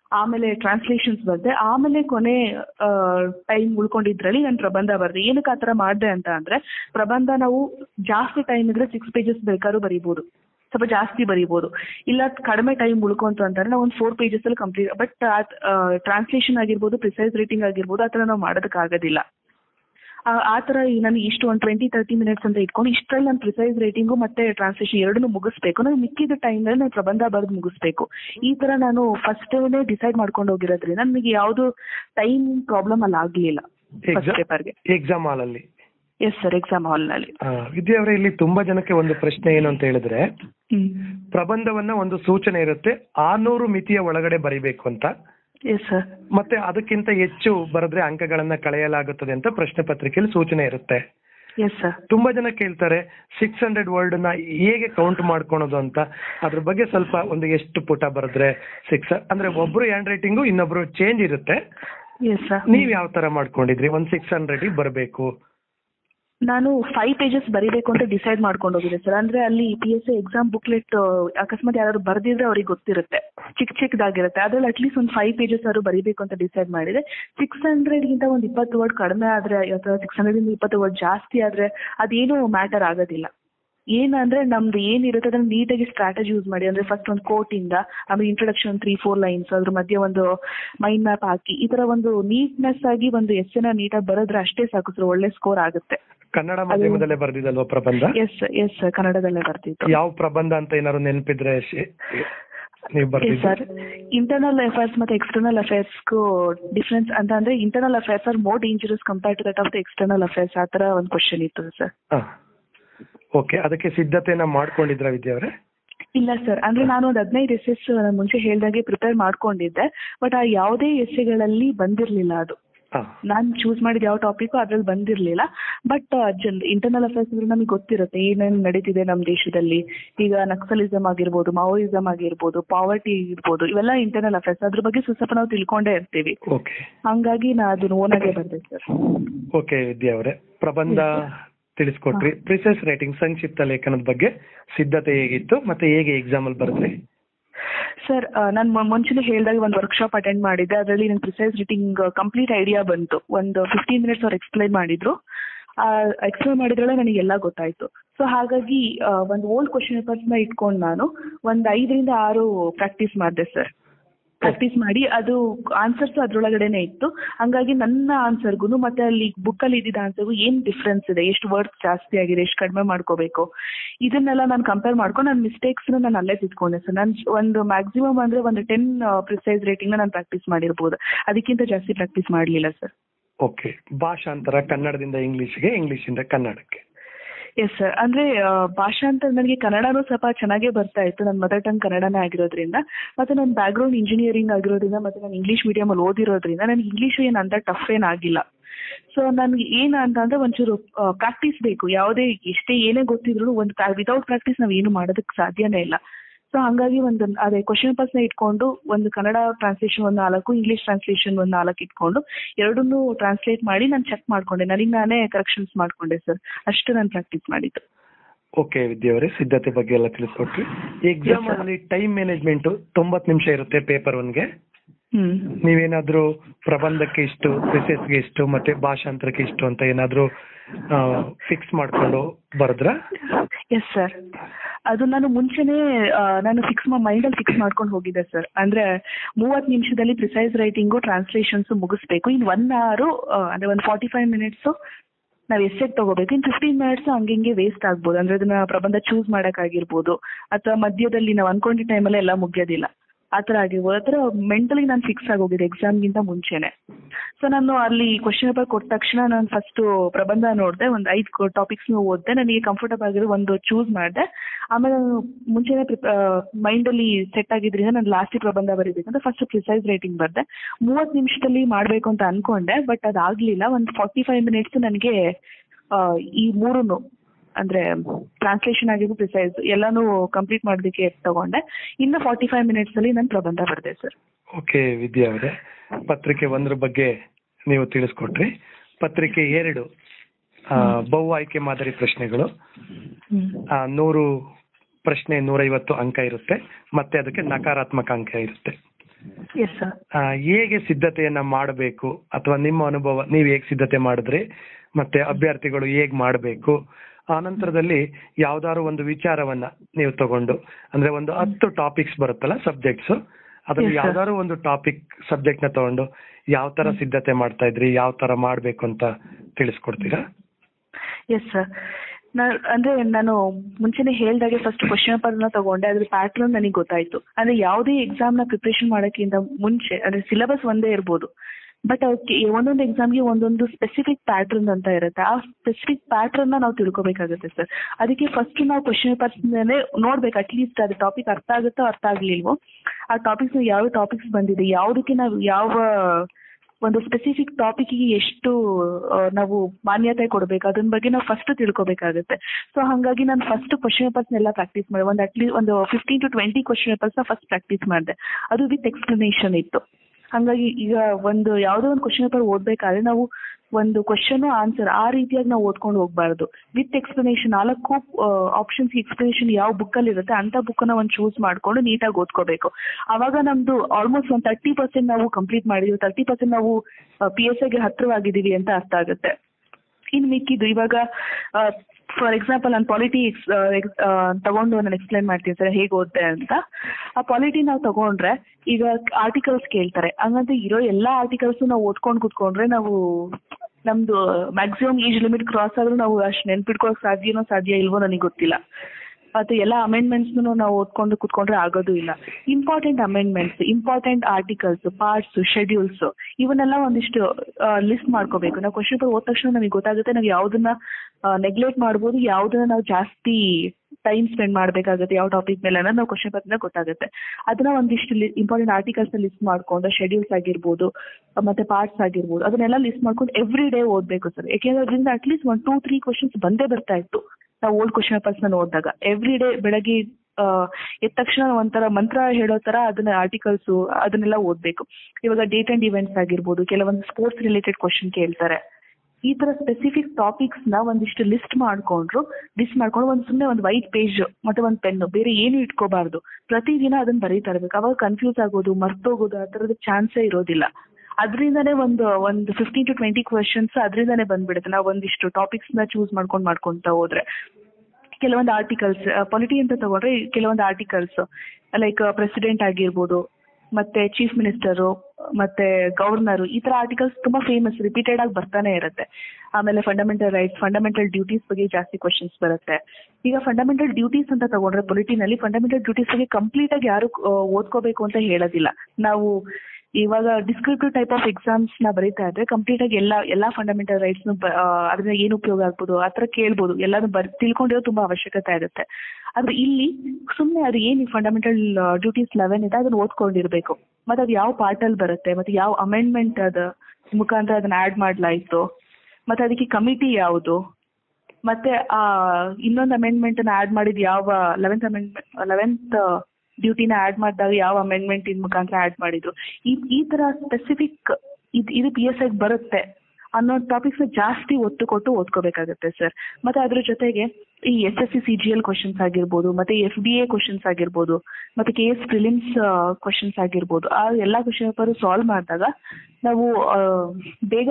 ಆಮೇಲೆ ಟ್ರಾನ್ಸ್ಲೇಷನ್ಸ್ ಬರ್ದೆ ಆಮೇಲೆ ಕೊನೆ ಟೈಮ್ ಉಳ್ಕೊಂಡಿದ್ರಲ್ಲಿ ನಾನು ಪ್ರಬಂಧ ಬರ್ದೆ ಏನಕ್ಕೆ ಆ ಥರ ಮಾಡಿದೆ ಅಂತ ಅಂದ್ರೆ ಪ್ರಬಂಧ ನಾವು ಜಾಸ್ತಿ ಟೈಮ್ ಇದ್ರೆ ಸಿಕ್ಸ್ ಪೇಜಸ್ ಬೇಕಾದ್ರೂ ಬರೀಬೋದು ಸ್ವಲ್ಪ ಜಾಸ್ತಿ ಬರೀಬೋದು ಇಲ್ಲ ಕಡಿಮೆ ಟೈಮ್ ಉಳ್ಕೊಂತು ಅಂತಾರೆ ನಾವು ಒಂದು ಫೋರ್ ಪೇಜಸ್ ಅಲ್ಲಿ ಕಂಪ್ಲೀಟ್ ಬಟ್ ಟ್ರಾನ್ಸ್ಲೇಷನ್ ಆಗಿರ್ಬೋದು ಪ್ರಿಸೈಸ್ ರೇಟಿಂಗ್ ಆಗಿರ್ಬೋದು ಆ ಥರ ನಾವು ಮಾಡೋದಕ್ಕಾಗೋದಿಲ್ಲ ಆ- ಆ ಥರ ಈ ನನಗೆ ಇಷ್ಟು ಒಂದು ಟ್ವೆಂಟಿ ತರ್ಟಿ ಮಿನಿಟ್ಸ್ ಅಂತ ಇಟ್ಕೊಂಡು ಇಷ್ಟರಲ್ಲಿ ನಾನು ಪ್ರಿಸೈಸ್ ರೇಟಿಂಗು ಮತ್ತೆ ಟ್ರಾನ್ಸ್ಲೇಷನ್ ಎರಡನ್ನೂ ಮುಗಿಸ್ಬೇಕು ನಾನು ಮಿಕ್ಕಿದ ಟೈಮಲ್ಲಿ ನಾನು ಪ್ರಬಂಧ ಬರೆದು ಮುಗಿಸ್ಬೇಕು ಈ ಥರ ನಾನು ಫಸ್ಟೇ ಡಿಸೈಡ್ ಮಾಡ್ಕೊಂಡು ಹೋಗಿರೋದ್ರಿಂದ ನನಗೆ ಯಾವುದು ಟೈಮ್ ಪ್ರಾಬ್ಲಮ್ ಅಲ್ಲಿ ಆಗಲಿಲ್ಲ ಫಸ್ಟ್ ಪೇಪರ್ಗೆ ಎಕ್ಸಾಮ್ ಹಾಲಲ್ಲಿ ಎಸ್ ಸರ್ ಎಕ್ಸಾಮ್ ಹಾಲ್ನಲ್ಲಿ ವಿದ್ಯಾ ಅವರೇ ಇಲ್ಲಿ ತುಂಬಾ ಜನಕ್ಕೆ ಒಂದು ಪ್ರಶ್ನೆ ಏನು ಅಂತ ಹೇಳಿದ್ರೆ ಹ್ಞೂ ಪ್ರಬಂಧವನ್ನ ಒಂದು ಸೂಚನೆ ಇರುತ್ತೆ ಆರ್ನೂರು ಮಿತಿಯ ಒಳಗಡೆ ಬರಿಬೇಕು ಅಂತ ಎಸ್ ಸರ್ ಮತ್ತೆ ಅದಕ್ಕಿಂತ ಹೆಚ್ಚು ಬರೆದ್ರೆ ಅಂಕಗಳನ್ನ ಕಳೆಯಲಾಗುತ್ತದೆ ಅಂತ ಪ್ರಶ್ನೆ ಪತ್ರಿಕೆಯಲ್ಲಿ ಸೂಚನೆ ಇರುತ್ತೆ ಎಸ್ ಸರ್ ತುಂಬಾ ಜನ ಕೇಳ್ತಾರೆ ಸಿಕ್ಸ್ ಹಂಡ್ರೆಡ್ ವರ್ಡ್ ನ ಹೇಗೆ ಕೌಂಟ್ ಮಾಡ್ಕೊಳೋದು ಅಂತ ಅದ್ರ ಬಗ್ಗೆ ಸ್ವಲ್ಪ ಒಂದು ಎಷ್ಟು ಪುಟ ಬರೆದ್ರೆ ಸಿಕ್ಸ್ ಅಂದ್ರೆ ಒಬ್ರು ಹ್ಯಾಂಡ್ ರೈಟಿಂಗು ಇನ್ನೊಬ್ರು ಚೇಂಜ್ ಇರುತ್ತೆ ಎಸ್ ಸರ್ ನೀವ್ ಯಾವ ತರ ಮಾಡ್ಕೊಂಡಿದ್ರಿ ಒಂದ್ ಸಿಕ್ಸ್ ಹಂಡ್ರೆಡ್ ಬರಬೇಕು ನಾನು ಫೈವ್ ಪೇಜಸ್ ಬರೀಬೇಕು ಅಂತ ಡಿಸೈಡ್ ಮಾಡ್ಕೊಂಡು ಹೋಗಿದೆ ಸರ್ ಅಂದ್ರೆ ಅಲ್ಲಿ ಪಿ ಎಸ್ ಎಕ್ಸಾಮ್ ಬುಕ್ಲೆಟ್ ಅಕಸ್ಮಾತ್ ಯಾರು ಬರ್ದಿದ್ರೆ ಅವ್ರಿಗೆ ಗೊತ್ತಿರುತ್ತೆ ಚಿಕ್ಕ ಚಿಕ್ಕದಾಗಿರುತ್ತೆ ಅದ್ರಲ್ಲಿ ಅಟ್ಲೀಸ್ಟ್ ಒಂದು ಫೈವ್ ಪೇಜಸ್ ಆದ್ರೂ ಬರೀಬೇಕು ಅಂತ ಡಿಸೈಡ್ ಮಾಡಿದೆ ಸಿಕ್ಸ್ ಹಂಡ್ರೆಡ್ಗಿಂತ ಒಂದು ಇಪ್ಪತ್ತು ವರ್ಡ್ ಕಡಿಮೆ ಆದ್ರೆ ಅಥವಾ ಸಿಕ್ಸ್ ಹಂಡ್ರೆಡ್ ಇಪ್ಪತ್ತು ವರ್ಡ್ ಜಾಸ್ತಿ ಆದ್ರೆ ಅದೇನು ಮ್ಯಾಟರ್ ಆಗೋದಿಲ್ಲ ಏನಂದ್ರೆ ನಮ್ದು ಏನಿರುತ್ತೆ ಅದನ್ನ ನೀಟಾಗಿ ಸ್ಟ್ರಾಟಜಿ ಯೂಸ್ ಮಾಡಿ ಅಂದ್ರೆ ಫಸ್ಟ್ ಒಂದು ಕೋಟ್ ಇಂದ ಆಮೇಲೆ ಇಂಟ್ರೊಡಕ್ಷನ್ ತ್ರೀ ಫೋರ್ ಲೈನ್ಸ್ ಅದ್ರ ಮಧ್ಯೆ ಒಂದು ಮೈಂಡ್ ಮ್ಯಾಪ್ ಹಾಕಿ ಈ ತರ ಒಂದು ನೀಟ್ನೆಸ್ ಆಗಿ ಒಂದು ಎಸ್ಸೆನ ನೀಟಾಗಿ ಬರೋದ್ರೆ ಅಷ್ಟೇ ಸಾಕು ಸರ್ ಒಳ್ಳೆ ಸ್ಕೋರ್ ಆಗುತ್ತೆ ಕನ್ನಡ ಮಾಧ್ಯಮದಲ್ಲೇ ಬರ್ದಿದಲ್ವಾ ಪ್ರಬಂಧ ಎಸ್ ಎಸ್ ಕನ್ನಡದಲ್ಲೇ ಬರ್ತಿತ್ತು ಯಾವ ಪ್ರಬಂಧ ಅಂತ ಏನಾದ್ರು ನೆನಪಿದ್ರೆ ಶಿ- ನೀವ್ ಬರ್ದಿದ್ದು ಸರ್ ಇಂಟರ್ನಲ್ ಅಫೇರ್ಸ್ ಮತ್ತೆ ಎಕ್ಸ್ಟರ್ನಲ್ ಅಫೇರ್ಸ್ಗೂ ಡಿಫ್ರೆನ್ಸ್ ಅಂತ ಅಂದ್ರೆ internal affairs are more dangerous compare to that of the external affairs ಆ ತರ ಒಂದು ಕ್ವಶನ್ ಇತ್ತು ಸರ್ ಓಕೆ ಅದಕ್ಕೆ ಸಿದ್ಧತೆನ ಮಾಡ್ಕೊಂಡಿದ್ರ ವಿದ್ಯಾ ಅವರೇ ಇಲ್ಲ ಸರ್ ಅಂದ್ರೆ ನಾನು ಒಂದು ಹದಿನೈದು ಎಸ್ ಎಸ್ ಮುಂಚೆ ಹೇಳ್ದಾಗೆ ಪ್ರಿಪೇರ್ ಮಾಡ್ಕೊಂಡಿದ್ದೆ ಬಟ್ ಆ ಯಾವುದೇ ಎಸ್ಸೆಗಳಲ್ಲಿ ಬಂದಿರಲಿಲ್ಲ ಅದು ಹಾ ನಾನು ಚೂಸ್ ಮಾಡಿದ ಯಾವ ಟಾಪಿಕ್ ಅದ್ರಲ್ಲಿ ಬಂದಿರಲಿಲ್ಲ ಬಟ್ ಜನ್ ಇಂಟರ್ನಲ್ ಅಫೇರ್ಸ್ ಅಂದ್ರೆ ನಮಗೆ ಗೊತ್ತಿರುತ್ತೆ ಏನೇನು ನಡೀತಿದೆ ನಮ್ಮ ದೇಶದಲ್ಲಿ ಈಗ ನಕ್ಸಲಿಸಮ್ ಆಗಿರ್ಬೋದು ಮಾವೋಯಿಸಮ್ ಆಗಿರ್ಬೋದು ಪಾವರ್ಟಿ ಇರ್ಬೋದು ಇವೆಲ್ಲ ಇಂಟರ್ನಲ್ ಅಫೇರ್ಸ್ ಅದ್ರ ಬಗ್ಗೆ ಸ್ವಲ್ಪ ನಾವು ತಿಳ್ಕೊಂಡೇ ಇರ್ತೀವಿ ಓಕೆ ಹಂಗಾಗಿ ನಾ ಅದನ್ನ ಓನಾಗೆ ಬರ್ದೆ ಸರ್ ಓಕೆ ವಿದ್ಯಾ ಅವರೇ ಪ್ರಬಂಧ ತಿಳಿಸ್ಕೊಟ್ರಿ ಪ್ರಿಸೈಸ್ ರೈಟಿಂಗ್ ಸಂಕ್ಷಿಪ್ತ ಲೇಖನದ ಬಗ್ಗೆ ಸಿದ್ಧತೆ ಹೇಗಿತ್ತು ಮತ್ತೆ ಹೇಗೆ ಎಕ್ಸಾಮ್ ಅಲ್ಲಿ ಬರೆದ್ರಿ ಸರ್ ನಾನು ಮುಂಚೆನೇ ಹೇಳಿದಾಗ ಒಂದು ವರ್ಕ್ಶಾಪ್ ಅಟೆಂಡ್ ಮಾಡಿದ್ದೆ ಅದರಲ್ಲಿ ನನ್ನ ಪ್ರಿಸೈಸ್ ರೀಟಿಂಗ್ ಕಂಪ್ಲೀಟ್ ಐಡಿಯಾ ಬಂತು ಒಂದು ಫಿಫ್ಟೀನ್ ಮಿನಿಟ್ಸ್ ಅವ್ರು ಎಕ್ಸ್ಪ್ಲೈನ್ ಮಾಡಿದ್ರು ಎಕ್ಸ್ಪ್ಲೈನ್ ಮಾಡಿದ್ರಲ್ಲ ನನಗೆ ಎಲ್ಲ ಗೊತ್ತಾಯ್ತು ಸೊ ಹಾಗಾಗಿ ಆ, ಒಂದು ಓಲ್ಡ್ ಕ್ವಶನ್ ಪೇಪರ್ಸ್ನ ಇಟ್ಕೊಂಡು ನಾನು ಒಂದು ಐದರಿಂದ ಆರು ಪ್ರಾಕ್ಟೀಸ್ ಮಾಡಿದೆ ಸರ್ ಪ್ರಾಕ್ಟೀಸ್ ಮಾಡಿ ಅದು ಆನ್ಸರ್ಸ್ ಅದ್ರೊಳಗಡೆನೆ ಇತ್ತು ಹಂಗಾಗಿ ನನ್ನ ಆನ್ಸರ್ಗೂ ಮತ್ತೆ ಅಲ್ಲಿ ಬುಕ್ಕಲ್ಲಿ ಇದ್ದಿದ್ದ ಆನ್ಸರ್ಗೂ ಏನು ಡಿಫ್ರೆನ್ಸ್ ಇದೆ ಎಷ್ಟು ವರ್ಡ್ಸ್ ಜಾಸ್ತಿ ಆಗಿದೆ ಎಷ್ಟು ಕಡಿಮೆ ಮಾಡ್ಕೋಬೇಕು ಇದನ್ನೆಲ್ಲ ನಾನು ಕಂಪೇರ್ ಮಾಡ್ಕೊಂಡು ನನ್ನ ಮಿಸ್ಟೇಕ್ಸ್ನ ನಾನು ಅಲ್ಲೇ ತಿದ್ಕೊಂಡೆ ಸರ್ ನಾನು ಒಂದು ಮ್ಯಾಕ್ಸಿಮಮ್ ಅಂದರೆ ಒಂದು ಟೆನ್ ಪ್ರಿಸೈಸ್ ರೇಟಿಂಗ್ನ ನಾನು ಪ್ರಾಕ್ಟೀಸ್ ಮಾಡಿರ್ಬೋದು ಅದಕ್ಕಿಂತ ಜಾಸ್ತಿ ಪ್ರಾಕ್ಟೀಸ್ ಮಾಡಲಿಲ್ಲ ಸರ್ ಓಕೆ ಭಾಷಾಂತರ ಕನ್ನಡದಿಂದ ಇಂಗ್ಲಿಷ್ಗೆ ಇಂಗ್ಲಿಷಿಂದ ಕನ್ನಡಕ್ಕೆ ಎಸ್ ಸರ್ ಅಂದ್ರೆ ಆ, ಭಾಷಾಂತರ ನನಗೆ ಕನ್ನಡನೂ ಸ್ವಲ್ಪ ಚೆನ್ನಾಗೇ ಬರ್ತಾ ಇತ್ತು ನನ್ನ ಮದರ್ ಟಂಗ್ ಕನ್ನಡನೇ ಆಗಿರೋದ್ರಿಂದ ಮತ್ತೆ ನನ್ನ ಬ್ಯಾಕ್ಗ್ರೌಂಡ್ ಇಂಜಿನಿಯರಿಂಗ್ ಆಗಿರೋದ್ರಿಂದ ಮತ್ತೆ ನಾನು ಇಂಗ್ಲೀಷ್ ಮೀಡಿಯಮಲ್ಲಿ ಓದಿರೋದ್ರಿಂದ ನನಗೆ ಇಂಗ್ಲೀಷು ಏನು ಅಂತ ಟಫ್ ಏನಾಗಿಲ್ಲ ಸೊ ನನಗೆ ಏನು ಅಂತ ಅಂದ್ರೆ ಒಂಚೂರು ಪ್ರಾಕ್ಟೀಸ್ ಬೇಕು ಯಾವುದೇ ಎಷ್ಟೇ ಏನೇ ಗೊತ್ತಿದ್ರು ಒಂದು ವಿತೌಟ್ ಪ್ರಾಕ್ಟೀಸ್ ನಾವು ಏನು ಮಾಡೋದಕ್ಕೆ ಸಾಧ್ಯನೇ ಇಲ್ಲ ಸೊ ಹಂಗಾಗಿ ಒಂದು ಅದೇ ಕ್ವಶನ್ ಪೇಪರ್ಸ್ನ ಇಟ್ಕೊಂಡು ಒಂದು ಕನ್ನಡ ಟ್ರಾನ್ಸ್ಲೇಷನ್ ಒಂದು ನಾಲ್ಕು ಇಂಗ್ಲೀಷ್ ಟ್ರಾನ್ಸ್ಲೇಷನ್ ಒಂದು ನಾಲ್ಕು ಇಟ್ಕೊಂಡು ಎರಡನ್ನೂ ಟ್ರಾನ್ಸ್ಲೇಟ್ ಮಾಡಿ ನಾನು ಚೆಕ್ ಮಾಡ್ಕೊಂಡೆ ನನಗೆ ನಾನೇ ಕರೆಕ್ಷನ್ಸ್ ಮಾಡ್ಕೊಂಡೆ ಸರ್ ಅಷ್ಟು ನಾನು ಪ್ರಾಕ್ಟೀಸ್ ಮಾಡಿದ್ದು ಓಕೆ ವಿದ್ಯಾ ಅವರೇ ಸಿದ್ಧತೆ ಬಗ್ಗೆ ಎಲ್ಲ ತಿಳಿಸ್ಕೊಟ್ರಿ ಎಕ್ಸಾಮ್ Yes, sir. ಅಲ್ಲಿ ಟೈಮ್ ಮ್ಯಾನೇಜ್ಮೆಂಟ್ ತೊಂಬತ್ ನಿಮಿಷ ಇರುತ್ತೆ ಪೇಪರ್ ಒನ್ಗೆ ಹ್ಮ್ ನೀವೇನಾದ್ರೂ ಪ್ರಬಂಧಕ್ಕೆ ಇಷ್ಟು ಪ್ರಿಸೆಸ್ಗೆ ಇಷ್ಟು ಮತ್ತೆ ಭಾಷಾಂತರಕ್ಕೆ ಇಷ್ಟು ಅಂತ ಏನಾದ್ರೂ ಫಿಕ್ಸ್ ಮಾಡ್ಕೊಂಡು ಬರದ್ರ ಎಸ್ ಸರ್ ಅದು ನಾನು ಮುಂಚೆನೇ ಆ, ನಾನು ಫಿಕ್ಸ್ ಮೈಂಡಲ್ಲಿ ಫಿಕ್ಸ್ ಮಾಡ್ಕೊಂಡು ಹೋಗಿದ್ದೆ ಸರ್ ಅಂದ್ರೆ ಮೂವತ್ತು ನಿಮಿಷದಲ್ಲಿ ಪ್ರಿಸೈಸ್ ರೈಟಿಂಗು ಟ್ರಾನ್ಸ್ಲೇಷನ್ಸ್ ಮುಗಿಸ್ಬೇಕು ಇನ್ನು ಒನ್ ಅವರು ಅಂದ್ರೆ ಒಂದು ಫಾರ್ಟಿ ಫೈವ್ ಮಿನಿಟ್ಸು ನಾವು ಎಷ್ಟೆಗೆ ತಗೋಬೇಕು ಇನ್ನು ಫಿಫ್ಟೀನ್ ಮಿನಿಟ್ಸ್ ಹಂಗೆ ಹಿಂಗೆ ವೇಸ್ಟ್ ಆಗ್ಬೋದು ಅಂದ್ರೆ ಅದನ್ನ ಪ್ರಬಂಧ ಚೂಸ್ ಮಾಡೋಕ್ಕಾಗಿರ್ಬೋದು ಅಥವಾ ಮಧ್ಯದಲ್ಲಿ ನಾವು ಅನ್ಕೊಂಡಿದ್ದ ಟೈಮಲ್ಲಿ ಎಲ್ಲ ಮುಗಿಯೋದಿಲ್ಲ ಆ ಥರ ಆಗಿರ್ಬೋದು ಆ ಥರ ಮೆಂಟಲಿ ನಾನು ಫಿಕ್ಸ್ ಆಗೋಗಿದೆ ಎಕ್ಸಾಮ್ಗಿಂತ ಮುಂಚೆನೆ ಸೊ ನಾನು ಅಲ್ಲಿ ಕ್ವಶನ್ ಪೇಪರ್ ಕೊಟ್ಟ ತಕ್ಷಣ ನಾನು ಫಸ್ಟು ಪ್ರಬಂಧ ನೋಡಿದೆ ಒಂದು ಐದು ಟಾಪಿಕ್ಸ್ನು ಓದಿದೆ ನನಗೆ ಕಂಫರ್ಟಬಲ್ ಆಗಿರೋ ಒಂದು ಚೂಸ್ ಮಾಡಿದೆ ಆಮೇಲೆ ನಾನು ಮುಂಚೆನೇ ಮೈಂಡಲ್ಲಿ ಸೆಟ್ ಆಗಿದ್ರಿಂದ ನಾನು ಲಾಸ್ಟಿಗೆ ಪ್ರಬಂಧ ಬರೀಬೇಕಂತ ಫಸ್ಟ್ ಪ್ರಿಸೈಸ್ ರೇಟಿಂಗ್ ಬರೆದೆ ಮೂವತ್ತು ನಿಮಿಷದಲ್ಲಿ ಮಾಡಬೇಕು ಅಂತ ಅನ್ಕೊಂಡೆ ಬಟ್ ಅದಾಗಲಿಲ್ಲ ಒಂದು ಫಾರ್ಟಿ ಫೈವ್ ಮಿನಿಟ್ಸ್ ನನಗೆ ಆ, ಈ ಮೂರೂ ಅಂದ್ರೆ ಟ್ರಾನ್ಸ್ಲೇಷನ್ ಆಗಿರ್ಬೋದು ಪ್ರಿಸೈಸ್ ಎಲ್ಲಾನು ಕಂಪ್ಲೀಟ್ ಮಾಡೋದಕ್ಕೆ ತಗೊಂಡೆ ಇನ್ನು ಫಾರ್ಟಿ ಫೈವ್ ಮಿನಿಟ್ಸ್ ಅಲ್ಲಿ ನಾನು ಪ್ರಬಂಧ ಬರೆದೆ ಸರ್ ಓಕೆ ವಿದ್ಯಾ ಅವರೇ ಪತ್ರಿಕೆ ಒಂದ್ರ ಬಗ್ಗೆ ನೀವು ತಿಳಿಸ್ಕೊಟ್ರಿ ಪತ್ರಿಕೆ ಎರಡು ಆ, ಬಹು ಆಯ್ಕೆ ಮಾದರಿ ಪ್ರಶ್ನೆಗಳು ಆ, ನೂರು ಪ್ರಶ್ನೆ ನೂರೈವತ್ತು ಅಂಕ ಇರುತ್ತೆ ಮತ್ತೆ ಅದಕ್ಕೆ ನಕಾರಾತ್ಮಕ ಅಂಕ ಇರುತ್ತೆ ಎಸ್ ಸರ್ ಆ, ಹೇಗೆ ಸಿದ್ಧತೆಯನ್ನ ಮಾಡಬೇಕು ಅಥವಾ ನಿಮ್ಮ ಅನುಭವ ನೀವು ಹೇಗೆ ಸಿದ್ಧತೆ ಮಾಡಿದ್ರಿ ಮತ್ತೆ ಅಭ್ಯರ್ಥಿಗಳು ಹೇಗ್ ಮಾಡಬೇಕು ಆ ನಂತರದಲ್ಲಿ ಯಾವ್ದಾದ್ರು ಒಂದು ವಿಚಾರವನ್ನ ನೀವು ತಗೊಂಡು ಅಂದ್ರೆ ಒಂದು ಹತ್ತು ಟಾಪಿಕ್ಸ್ ಬರುತ್ತಲ್ಲ ಸಬ್ಜೆಕ್ಟ್ಸ್ ಅದ್ರಲ್ಲಿ Yes, sir. ಯಾವ್ದಾದ್ರು ಒಂದು ಟಾಪಿಕ್ ಸಬ್ಜೆಕ್ಟ್ ನ ತಗೊಂಡು ಯಾವ ತರ ಸಿದ್ಧತೆ ಮಾಡ್ತಾ ಇದ್ರಿ ಯಾವ ತರ ಮಾಡ್ಬೇಕು ಅಂತ ತಿಳಿಸ್ಕೊಡ್ತೀರಾ ಎಸ್ ಸರ್ ನಾ ಅಂದ್ರೆ ನಾನು ಮುಂಚೆನೆ ಹೇಳ್ದಾಗೆ ಫಸ್ಟ್ ಕ್ವಶನ್ ಪೇಪರ್ ನ ತಗೊಂಡೆ ಅದ್ರ ಪ್ಯಾಟರ್ನ್ ನನಗೆ ಗೊತ್ತಾಯ್ತು ಅಂದ್ರೆ ಯಾವುದೇ ಎಕ್ಸಾಮ್ ನ ಪ್ರಿಪರೇಷನ್ ಮಾಡೋಕ್ಕಿಂತ ಮುಂಚೆ ಅಂದ್ರೆ ಸಿಲೆಬಸ್ ಒಂದೇ ಇರ್ಬೋದು ಬಟ್ ಅದಕ್ಕೆ ಒಂದೊಂದು ಎಕ್ಸಾಮ್ಗೆ ಒಂದೊಂದು ಸ್ಪೆಸಿಫಿಕ್ ಪ್ಯಾಟರ್ನ್ ಅಂತ ಇರುತ್ತೆ ಆ ಸ್ಪೆಸಿಫಿಕ್ ಪ್ಯಾಟರ್ನ್ ನಾವು ತಿಳ್ಕೊಬೇಕಾಗುತ್ತೆ ಸರ್ ಅದಕ್ಕೆ ಫಸ್ಟ್ ನಾವು ಕ್ವಶನ್ ಪೇಪರ್ಸ್ ನೋಡ್ಬೇಕು ಅಟ್ಲೀಸ್ಟ್ ಅದು ಟಾಪಿಕ್ ಅರ್ಥ ಆಗುತ್ತೋ ಅರ್ಥ ಆಗ್ಲಿಲ್ವೋ ಆ ಟಾಪಿಕ್ಸ್ ಯಾವ ಟಾಪಿಕ್ಸ್ ಬಂದಿದೆ ಯಾವುದಕ್ಕೆ ನಾವು ಯಾವ ಒಂದು ಸ್ಪೆಸಿಫಿಕ್ ಟಾಪಿಕ್ಗೆ ಎಷ್ಟು ಆ, ನಾವು ಮಾನ್ಯತೆ ಕೊಡಬೇಕು ಅದ್ರ ಬಗ್ಗೆ ನಾವು ಫಸ್ಟ್ ತಿಳ್ಕೊಬೇಕಾಗುತ್ತೆ ಸೊ ಹಾಗಾಗಿ ನಾನು ಫಸ್ಟ್ ಕ್ವಶನ್ ಪೇಪರ್ಸ್ನೆಲ್ಲ ಪ್ರಾಕ್ಟೀಸ್ ಮಾಡಿದೆ ಒಂದು ಅಟ್ಲೀಸ್ಟ್ ಒಂದು ಫಿಫ್ಟೀನ್ ಟು ಟ್ವೆಂಟಿ ಕ್ವಶನ್ ಪೇಪರ್ಸ್ನ ಫಸ್ಟ್ ಪ್ರಾಕ್ಟೀಸ್ ಮಾಡಿದೆ ಅದು ವಿತ್ ಎಕ್ಸ್ಪ್ಲನೇಷನ್ ಇತ್ತು ಹಾಗಾಗಿ ಈಗ ಒಂದು ಯಾವುದೋ ಒಂದು ಕ್ವಶನ್ ಪೇಪರ್ ಓದಬೇಕಾದ್ರೆ ನಾವು ಒಂದು ಕ್ವಶನ್ ಆನ್ಸರ್ ಆ ರೀತಿಯಾಗಿ ನಾವು ಓದ್ಕೊಂಡು ಹೋಗ್ಬಾರ್ದು ವಿತ್ ಎಕ್ಸ್ಪ್ಲನೇಷನ್ ನಾಲ್ಕು ಆಪ್ಷನ್ಸ್ ಎಕ್ಸ್ಪ್ಲನೇಷನ್ ಯಾವ ಬುಕ್ಕಲ್ಲಿ ಇರುತ್ತೆ ಅಂತ ಬುಕ್ಕನ್ನ ಒಂದು ಚೂಸ್ ಮಾಡ್ಕೊಂಡು ನೀಟಾಗಿ ಓದ್ಕೋಬೇಕು ಅವಾಗ ನಮ್ದು ಆಲ್ಮೋಸ್ಟ್ ಒಂದು ತರ್ಟಿ ಪರ್ಸೆಂಟ್ ನಾವು ಕಂಪ್ಲೀಟ್ ಮಾಡಿದೀವಿ ತರ್ಟಿ ಪರ್ಸೆಂಟ್ ನಾವು ಪಿ ಎಸ್ ಐಗೆ ಹತ್ರವಾಗಿದ್ದೀವಿ ಅಂತ ಅರ್ಥ ಆಗುತ್ತೆ ಇನ್ನು ಮಿಕ್ಕಿದ್ದು ಇವಾಗ ಫಾರ್ ಎಕ್ಸಾಂಪಲ್ ನಾನು ಪಾಲಿಟಿ ತಗೊಂಡು ನಾನು ಎಕ್ಸ್ಪ್ಲೈನ್ ಮಾಡ್ತೀನಿ ಸರ್ ಹೇಗೆ ಓದ್ದೆ ಅಂತ ಆ ಪಾಲಿಟಿ ನಾವು ತಗೊಂಡ್ರೆ ಈಗ ಆರ್ಟಿಕಲ್ಸ್ ಕೇಳ್ತಾರೆ ಹಂಗಂತ ಇರೋ ಎಲ್ಲ ಆರ್ಟಿಕಲ್ಸ್ ನಾವು ಓದ್ಕೊಂಡು ಕುತ್ಕೊಂಡ್ರೆ ನಾವು ನಮ್ದು ಮ್ಯಾಕ್ಸಿಮಮ್ ಏಜ್ ಲಿಮಿಟ್ ಕ್ರಾಸ್ ಆದ್ರೂ ನಾವು ಅಷ್ಟು ನೆನ್ಪಿಟ್ಕೊಳಕ್ ಸಾಧ್ಯನೋ ಸಾಧ್ಯ ಇಲ್ವೋ ನನಗೆ ಗೊತ್ತಿಲ್ಲ ಮತ್ತು ಎಲ್ಲ ಅಮೆಂಡ್ಮೆಂಟ್ಸ್ನು ನಾವು ಓದ್ಕೊಂಡು ಕುತ್ಕೊಂಡ್ರೆ ಆಗೋದು ಇಲ್ಲ important amendments important articles parts schedules ಇವನ್ನೆಲ್ಲ ಒಂದಿಷ್ಟು ಲಿಸ್ಟ್ ಮಾಡ್ಕೋಬೇಕು ನಾವು ಕ್ವಶನ್ ಪೇಪರ್ ಓದ ತಕ್ಷಣ ನಮಗೆ ಗೊತ್ತಾಗುತ್ತೆ ನಾವು ಯಾವ್ದನ್ನ ನೆಗ್ಲೆಕ್ಟ್ ಮಾಡ್ಬೋದು ಯಾವ್ದನ್ನ ನಾವು ಜಾಸ್ತಿ ಟೈಮ್ ಸ್ಪೆಂಡ್ ಮಾಡಬೇಕಾಗುತ್ತೆ ಯಾವ ಟಾಪಿಕ್ ಮೇಲೆ ಅನ್ನೋದು ನಾವು ಕ್ವಶನ್ ಪೇಪರ್ನ ಗೊತ್ತಾಗುತ್ತೆ ಅದನ್ನ ಒಂದಿಷ್ಟು ಇಂಪಾರ್ಟೆಂಟ್ ಆರ್ಟಿಕಲ್ಸ್ ಲಿಸ್ಟ್ ಮಾಡ್ಕೊಂಡು ಶೆಡ್ಯೂಲ್ಸ್ ಆಗಿರ್ಬೋದು ಮತ್ತೆ ಪಾರ್ಟ್ಸ್ ಆಗಿರ್ಬೋದು ಅದನ್ನೆಲ್ಲ ಲಿಸ್ಟ್ ಮಾಡ್ಕೊಂಡು ಎವ್ರಿ ಡೇ ಓದಬೇಕು ಸರ್ ಯಾಕೆಂದ್ರೆ ಅದರಿಂದ ಅಟ್ಲೀಸ್ಟ್ ಒಂದು ಟೂ ತ್ರೀ ಕ್ವಶನ್ಸ್ ಬಂದೇ ಬರ್ತಾ ಇತ್ತು ನಾವು ಓಲ್ಡ್ ಕ್ವಶನ್ ಪೇಪರ್ಸ್ ನ ಓದಿದಾಗ ಎವ್ರಿ ಡೇ ಬೆಳಗ್ಗೆ ಆ, ಎದ್ದ ತಕ್ಷಣ ಒಂಥರ ಮಂತ್ರ ಹೇಳೋ ತರ ಅದನ್ನ ಆರ್ಟಿಕಲ್ಸ್ ಅದನ್ನೆಲ್ಲ ಓದ್ಬೇಕು ಇವಾಗ ಡೇಟ್ ಅಂಡ್ ಇವೆಂಟ್ಸ್ ಆಗಿರ್ಬೋದು ಕೆಲವೊಂದು ಸ್ಪೋರ್ಟ್ಸ್ ರಿಲೇಟೆಡ್ ಕ್ವಶನ್ ಕೇಳ್ತಾರೆ ಈ ತರ ಸ್ಪೆಸಿಫಿಕ್ ಟಾಪಿಕ್ಸ್ ನ ಒಂದಿಷ್ಟು ಲಿಸ್ಟ್ ಮಾಡ್ಕೊಂಡ್ರು ಲಿಸ್ಟ್ ಮಾಡ್ಕೊಂಡು ಒಂದು ಸುಮ್ಮನೆ ಒಂದು ವೈಟ್ ಪೇಜ್ ಮತ್ತೆ ಒಂದು ಪೆನ್ ಬೇರೆ ಏನು ಇಟ್ಕೋಬಾರ್ದು ಪ್ರತಿದಿನ ಅದನ್ನ ಬರೀತಾ ಇರ್ಬೇಕು ಅವಾಗ ಕನ್ಫ್ಯೂಸ್ ಆಗೋದು ಮರ್ತೋಗೋದು ಆ ತರದ ಚಾನ್ಸೇ ಇರೋದಿಲ್ಲ ಅದರಿಂದನೇ ಒಂದು ಒಂದು ಫಿಫ್ಟೀನ್ ಟು ಟ್ವೆಂಟಿ ಕ್ವಶನ್ಸ್ ಅದರಿಂದನೇ ಬಂದ್ಬಿಡುತ್ತೆ ನಾವು ಒಂದಿಷ್ಟು ಟಾಪಿಕ್ಸ್ ನ ಚೂಸ್ ಮಾಡ್ಕೊಂಡು ಮಾಡ್ಕೊಂತ ಹೋದ್ರೆ ಕೆಲವೊಂದು ಆರ್ಟಿಕಲ್ಸ್ ಪೊಲಿಟಿ ಅಂತ ತಗೊಂಡ್ರೆ ಕೆಲವೊಂದು ಆರ್ಟಿಕಲ್ಸ್ ಲೈಕ್ ಪ್ರೆಸಿಡೆಂಟ್ ಆಗಿರ್ಬೋದು ಮತ್ತೆ ಚೀಫ್ ಮಿನಿಸ್ಟರು ಮತ್ತೆ ಗವರ್ನರು ಈ ತರ ಆರ್ಟಿಕಲ್ಸ್ ತುಂಬಾ ಫೇಮಸ್ ರಿಪೀಟೆಡ್ ಆಗಿ ಬರ್ತಾನೆ ಇರುತ್ತೆ ಆಮೇಲೆ ಫಂಡಮೆಂಟಲ್ ರೈಟ್ಸ್ ಫಂಡಮೆಂಟಲ್ ಡ್ಯೂಟೀಸ್ ಬಗ್ಗೆ ಜಾಸ್ತಿ ಕ್ವಶನ್ಸ್ ಬರುತ್ತೆ ಈಗ ಫಂಡಮೆಂಟಲ್ ಡ್ಯೂಟೀಸ್ ಅಂತ ತಗೊಂಡ್ರೆ ಪೊಲಿಟಿನಲ್ಲಿ ಫಂಡಮೆಂಟಲ್ ಡ್ಯೂಟೀಸ್ ಬಗ್ಗೆ ಕಂಪ್ಲೀಟ್ ಆಗಿ ಯಾರು ಆ, ಓದ್ಕೋಬೇಕು ಅಂತ ಹೇಳೋದಿಲ್ಲ ನಾವು ಇವಾಗ ಡಿಸ್ಕ್ರಿಪ್ಟಿವ್ ಟೈಪ್ ಆಫ್ ಎಕ್ಸಾಮ್ಸ್ ನ ಬರೀತಾ ಇದ್ರೆ ಕಂಪ್ಲೀಟ್ ಆಗಿ ಎಲ್ಲ ಎಲ್ಲಾ ಫಂಡಮೆಂಟಲ್ ರೈಟ್ಸ್ ಅದರಿಂದ ಏನು ಉಪಯೋಗ ಆಗ್ಬೋದು ಆ ಥರ ಕೇಳ್ಬೋದು ಎಲ್ಲಾನು ಬರ್ ತಿಳ್ಕೊಂಡಿರೋ ತುಂಬಾ ಅವಶ್ಯಕತೆ ಇರುತ್ತೆ ಆದ್ರೆ ಇಲ್ಲಿ ಸುಮ್ಮನೆ ಅದು ಏನು ಫಂಡಮೆಂಟಲ್ ಡ್ಯೂಟೀಸ್ ಲೆವೆನ್ ಇದೆ ಅದನ್ನ ಓದ್ಕೊಂಡಿರ್ಬೇಕು ಮತ್ತೆ ಅದು ಯಾವ ಪಾರ್ಟ್ ಅಲ್ಲಿ ಬರುತ್ತೆ ಮತ್ತೆ ಯಾವ ಅಮೆಂಡ್ಮೆಂಟ್ ಅದ ಮುಖಾಂತರ ಅದನ್ನ ಆಡ್ ಮಾಡ್ಲಾಯ್ತು ಮತ್ತೆ ಅದಕ್ಕೆ ಕಮಿಟಿ ಯಾವುದು ಮತ್ತೆ ಆ ಇನ್ನೊಂದು ಅಮೆಂಡ್ಮೆಂಟ್ ಅನ್ನ ಆಡ್ ಮಾಡಿದ್ ಯಾವ ಲೆವೆಂತ್ ಅಮೆಂಡ್ಮೆಂಟ್ ಲೆವೆಂತ್ ಡ್ಯೂಟಿನ ಆಡ್ ಮಾಡಿದಾಗ ಯಾವ ಅಮೆಂಡ್ಮೆಂಟ್ ಇನ್ ಮುಖಾಂತರ ಆಡ್ ಮಾಡಿದ್ರು ಈ ಈ ತರ ಸ್ಪೆಸಿಫಿಕ್ ಇದು ಇದು ಪಿ ಎಸ್ ಐ ಬರುತ್ತೆ ಅನ್ನೋ ಟಾಪಿಕ್ಸ್ ಜಾಸ್ತಿ ಒತ್ತು ಕೊಟ್ಟು ಓದ್ಕೋಬೇಕಾಗುತ್ತೆ ಸರ್ ಮತ್ತೆ ಅದ್ರ ಜೊತೆಗೆ ಈ S S C C G L questions ಆಗಿರ್ಬೋದು ಮತ್ತೆ ಎಫ್ ಡಿ ಎ ಕ್ವಶನ್ಸ್ ಆಗಿರ್ಬೋದು ಮತ್ತೆ ಕೆ ಎಸ್ ಪ್ರಿಲಿಮ್ಸ್ ಕ್ವಶನ್ಸ್ ಆಗಿರ್ಬೋದು ಆ ಎಲ್ಲಾ ಕ್ವಶನ್ ಪೇಪರ್ ಸಾಲ್ವ್ ಮಾಡಿದಾಗ ನಾವು ಆ, ಬೇಗ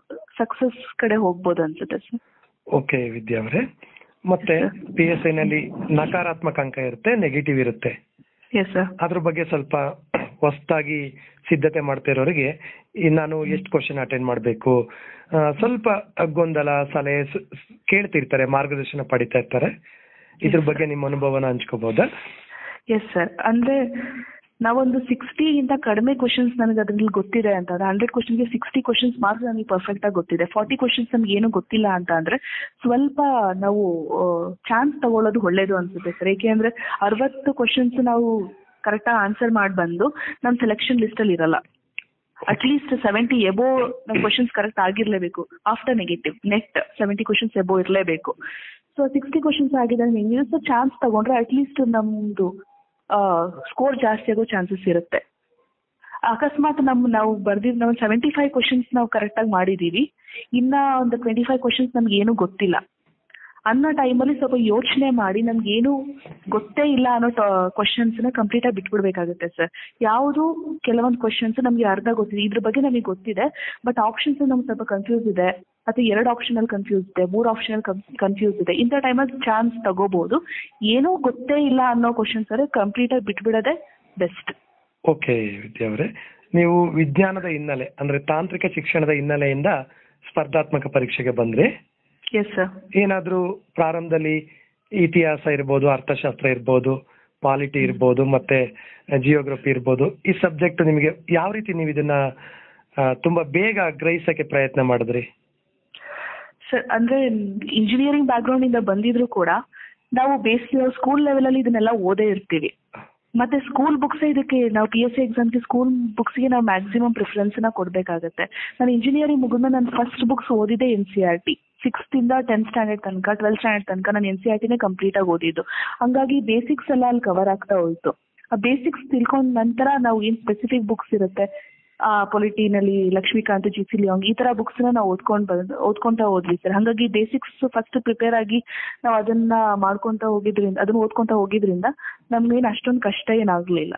ಸಕ್ಸಸ್ ಕಡೆ ಹೋಗ್ಬೋದು ಅನ್ಸುತ್ತೆ ಸರ್ ಓಕೆ ವಿದ್ಯಾ ಅವರೇ ಮತ್ತೆ ಪಿ ಎಸ್ ಐ ನಲ್ಲಿ ನಕಾರಾತ್ಮಕ ಅಂಕ ಇರುತ್ತೆ ನೆಗೆಟಿವ್ ಇರುತ್ತೆ ಎಸ್ ಸರ್ ಅದ್ರ ಬಗ್ಗೆ ಸ್ವಲ್ಪ ಹೊಸದಾಗಿ ಸಿದ್ಧತೆ ಮಾಡ್ತಾ ಇರೋರಿಗೆ ಈ ನಾನು ಎಷ್ಟು ಕ್ವಶನ್ ಅಟೆಂಡ್ ಮಾಡಬೇಕು ಸ್ವಲ್ಪ ಗೊಂದಲ ಸಲಹೆ ಸ- ಸ್- ಕೇಳ್ತಿರ್ತಾರೆ ಮಾರ್ಗದರ್ಶನ ಪಡಿತಾ ಇರ್ತಾರೆ ಇದ್ರ ಬಗ್ಗೆ ನಿಮ್ಮ ಅನುಭವನ ಹಂಚ್ಕೋಬಹುದಾ ಎಸ್ ಸರ್ ಅಂದ್ರೆ ನಾವೊಂದು ಸಿಕ್ಸ್ಟಿಗಿಂತ ಕಡಿಮೆ ಕ್ವಶನ್ಸ್ ನನಗೆ ಅದ್ರಲ್ಲಿ ಗೊತ್ತಿದೆ ಅಂತ ಅಂದ್ರೆ ಹಂಡ್ರೆಡ್ ಕ್ವಶನ್ಗೆ ಸಿಕ್ಸ್ಟಿ ಕ್ವಶನ್ಸ್ ಮಾತ್ರ ನನಗೆ ಪರ್ಫೆಕ್ಟ್ ಆಗಿ ಗೊತ್ತಿದೆ ಫಾರ್ಟಿ ಕ್ವಶನ್ಸ್ ನಮ್ಗೆ ಏನು ಗೊತ್ತಿಲ್ಲ ಅಂತ ಅಂದ್ರೆ ಸ್ವಲ್ಪ ನಾವು ಚಾನ್ಸ್ ತಗೊಳ್ಳೋದು ಒಳ್ಳೇದು ಅನ್ಸುತ್ತೆ ಸರ್ ಏಕೆಂದ್ರೆ ಅರವತ್ತು ಕ್ವಶನ್ಸ್ ನಾವು ಕರೆಕ್ಟಾಗಿ ಆನ್ಸರ್ ಮಾಡಿ ಬಂದು ನಮ್ಮ ಸೆಲೆಕ್ಷನ್ ಲಿಸ್ಟ್ ಅಲ್ಲಿ ಇರಲ್ಲ ಅಟ್ಲೀಸ್ಟ್ ಸೆವೆಂಟಿ ಎಬೋ ನಮ್ಮ ಕ್ವಶನ್ಸ್ ಕರೆಕ್ಟ್ ಆಗಿರ್ಲೇಬೇಕು after negative net seventy questions above ಇರಲೇಬೇಕು ಸೊ ಸಿಕ್ಸ್ಟಿ ಕ್ವಶನ್ಸ್ ಆಗಿದೆ ಹೆಂಗಿದೆ ಸೊ ಚಾನ್ಸ್ ತಗೊಂಡ್ರೆ ಅಟ್ಲೀಸ್ಟ್ ನಮ್ದು ಸ್ಕೋರ್ ಜಾಸ್ತಿ ಆಗೋ ಚಾನ್ಸಸ್ ಇರುತ್ತೆ ಅಕಸ್ಮಾತ್ ನಮ್ ನಾವು ಬರ್ದಿದ್ ನಾವು ಸೆವೆಂಟಿ ಫೈವ್ ಕ್ವಶನ್ಸ್ ನಾವು ಕರೆಕ್ಟಾಗಿ ಮಾಡಿದೀವಿ ಇನ್ನ ಒಂದು ಟ್ವೆಂಟಿ ಫೈವ್ ಕ್ವಶನ್ಸ್ ನಮ್ಗೆ ಏನು ಗೊತ್ತಿಲ್ಲ ಅನ್ನೋ ಟೈಮಲ್ಲಿ ಸ್ವಲ್ಪ ಯೋಚನೆ ಮಾಡಿ ನಮ್ಗೆ ಏನು ಗೊತ್ತೇ ಇಲ್ಲ ಅನ್ನೋ ಕ್ವಶನ್ಸ್ ನ ಕಂಪ್ಲೀಟ್ ಆಗಿ ಬಿಟ್ಬಿಡ್ಬೇಕಾಗುತ್ತೆ ಸರ್ ಯಾವುದು ಕೆಲವೊಂದು ಕ್ವಶನ್ಸ್ ನಮ್ಗೆ ಅರ್ಧ ಗೊತ್ತಿದೆ ಇದ್ರ ಬಗ್ಗೆ ನಮಗೆ ಗೊತ್ತಿದೆ ಬಟ್ ಆಪ್ಷನ್ಸ್ ನಮ್ಗೆ ಸ್ವಲ್ಪ ಕನ್ಫ್ಯೂಸ್ ಇದೆ ಅಥವಾ ಎರಡು ಆಪ್ಷನ್ ಅಲ್ಲಿ ಕನ್ಫ್ಯೂಸ್ ಇದೆ ಮೂರು ಆಪ್ಷನ್ ಅಲ್ಲಿ ಕನ್ಫ್ಯೂಸ್ ಇದೆ ಇಂಥ ಟೈಮಲ್ಲಿ ಚಾನ್ಸ್ ತಗೋಬಹುದು ಏನೂ ಗೊತ್ತೇ ಇಲ್ಲ ಅನ್ನೋ ಕ್ವಶನ್ಸ್ ಅರೆ ಕಂಪ್ಲೀಟ್ ಆಗಿ ಬಿಟ್ಬಿಡೋದೇ ಬೆಸ್ಟ್ ಓಕೆ ವಿದ್ಯಾ ಅವರೇ ನೀವು ವಿಜ್ಞಾನದ ಹಿನ್ನೆಲೆ ಅಂದ್ರೆ ತಾಂತ್ರಿಕ ಶಿಕ್ಷಣದ ಹಿನ್ನೆಲೆಯಿಂದ ಸ್ಪರ್ಧಾತ್ಮಕ ಪರೀಕ್ಷೆಗೆ ಬಂದ್ರಿ ಎಸ್ ಸರ್ ಏನಾದ್ರೂ ಪ್ರಾರಂಭದಲ್ಲಿ ಇತಿಹಾಸ ಇರ್ಬೋದು ಅರ್ಥಶಾಸ್ತ್ರ ಇರ್ಬೋದು ಪಾಲಿಟಿ ಇರ್ಬೋದು ಮತ್ತೆ ಜಿಯೋಗ್ರಫಿ ಇರ್ಬೋದು ಈ ಸಬ್ಜೆಕ್ಟ್ ನಿಮಗೆ ಯಾವ ರೀತಿ ನೀವು ಇದನ್ನ ಆ, ತುಂಬಾ ಬೇಗ ಗ್ರಹಿಸಕ್ಕೆ ಪ್ರಯತ್ನ ಮಾಡಿದ್ರಿ ಸರ್ ಅಂದ್ರೆ ಇಂಜಿನಿಯರಿಂಗ್ ಬ್ಯಾಕ್ಗ್ರೌಂಡ್ ಇಂದ ಬಂದಿದ್ರು ಕೂಡ ನಾವು ಬೇಸ್ ಸ್ಕೂಲ್ ಲೆವೆಲ್ ಅಲ್ಲಿ ಇದನ್ನೆಲ್ಲ ಓದೇ ಇರ್ತೀವಿ ಮತ್ತೆ ಸ್ಕೂಲ್ ಬುಕ್ಸ್ ಇದಕ್ಕೆ ನಾವು ಪಿ ಎಸ್ ಸಿ ಎಕ್ಸಾಮ್ಗೆ ಸ್ಕೂಲ್ ಬುಕ್ಸ್ಗೆ ನಾವು ಮ್ಯಾಕ್ಸಿಮಮ್ ಪ್ರಿಫರೆನ್ಸ್ ನ ಕೊಡ್ಬೇಕಾಗತ್ತೆ ನಾನು ಇಂಜಿನಿಯರಿಂಗ್ ಮುಗಿದ್ಮೇಲೆ ನಾನು ಫಸ್ಟ್ ಬುಕ್ಸ್ ಓದಿದೆ N C R T sixth ಇಂದ ಟೆಂತ್ ಸ್ಟ್ಯಾಂಡರ್ಡ್ ತನಕ ಟ್ವೆಲ್ತ್ ಸ್ಟ್ಯಾಂಡರ್ಡ್ ತನಕ ನಾನು ಎನ್ ಸಿ ಆರ್ ಟಿನೇ ಕಂಪ್ಲೀಟ್ ಆಗಿ ಓದಿದ್ದು ಹಂಗಾಗಿ ಬೇಸಿಕ್ಸ್ ಎಲ್ಲ ಅಲ್ಲಿ ಕವರ್ ಆಗ್ತಾ ಹೋಯ್ತು ಆ ಬೇಸಿಕ್ಸ್ ತಿಳ್ಕೊಂಡ ನಂತರ ನಾವು ಏನ್ ಸ್ಪೆಸಿಫಿಕ್ ಬುಕ್ಸ್ ಇರುತ್ತೆ ಆ ಪೊಲಿಟಿನಲ್ಲಿ ಲಕ್ಷ್ಮೀಕಾಂತ್ ಜಿ ಸಿ ಲಿಯೋಂಗ್ ಈ ತರ ಬುಕ್ಸ್ ನಾವು ಓದ್ಕೊಂಡ್ ಬಂದ್ ಓದ್ಕೊಂತ ಹೋದ್ವಿ ಸರ್ ಹಾಗಾಗಿ ಬೇಸಿಕ್ಸ್ ಫಸ್ಟ್ ಪ್ರಿಪೇರ್ ಆಗಿ ನಾವು ಅದನ್ನ ಮಾಡ್ಕೊಂತ ಹೋಗಿದ್ರಿಂದ ಅದನ್ನ ಓದ್ಕೊಂತ ಹೋಗಿದ್ರಿಂದ ನಮ್ಗೇನು ಅಷ್ಟೊಂದು ಕಷ್ಟ ಏನಾಗ್ಲಿಲ್ಲ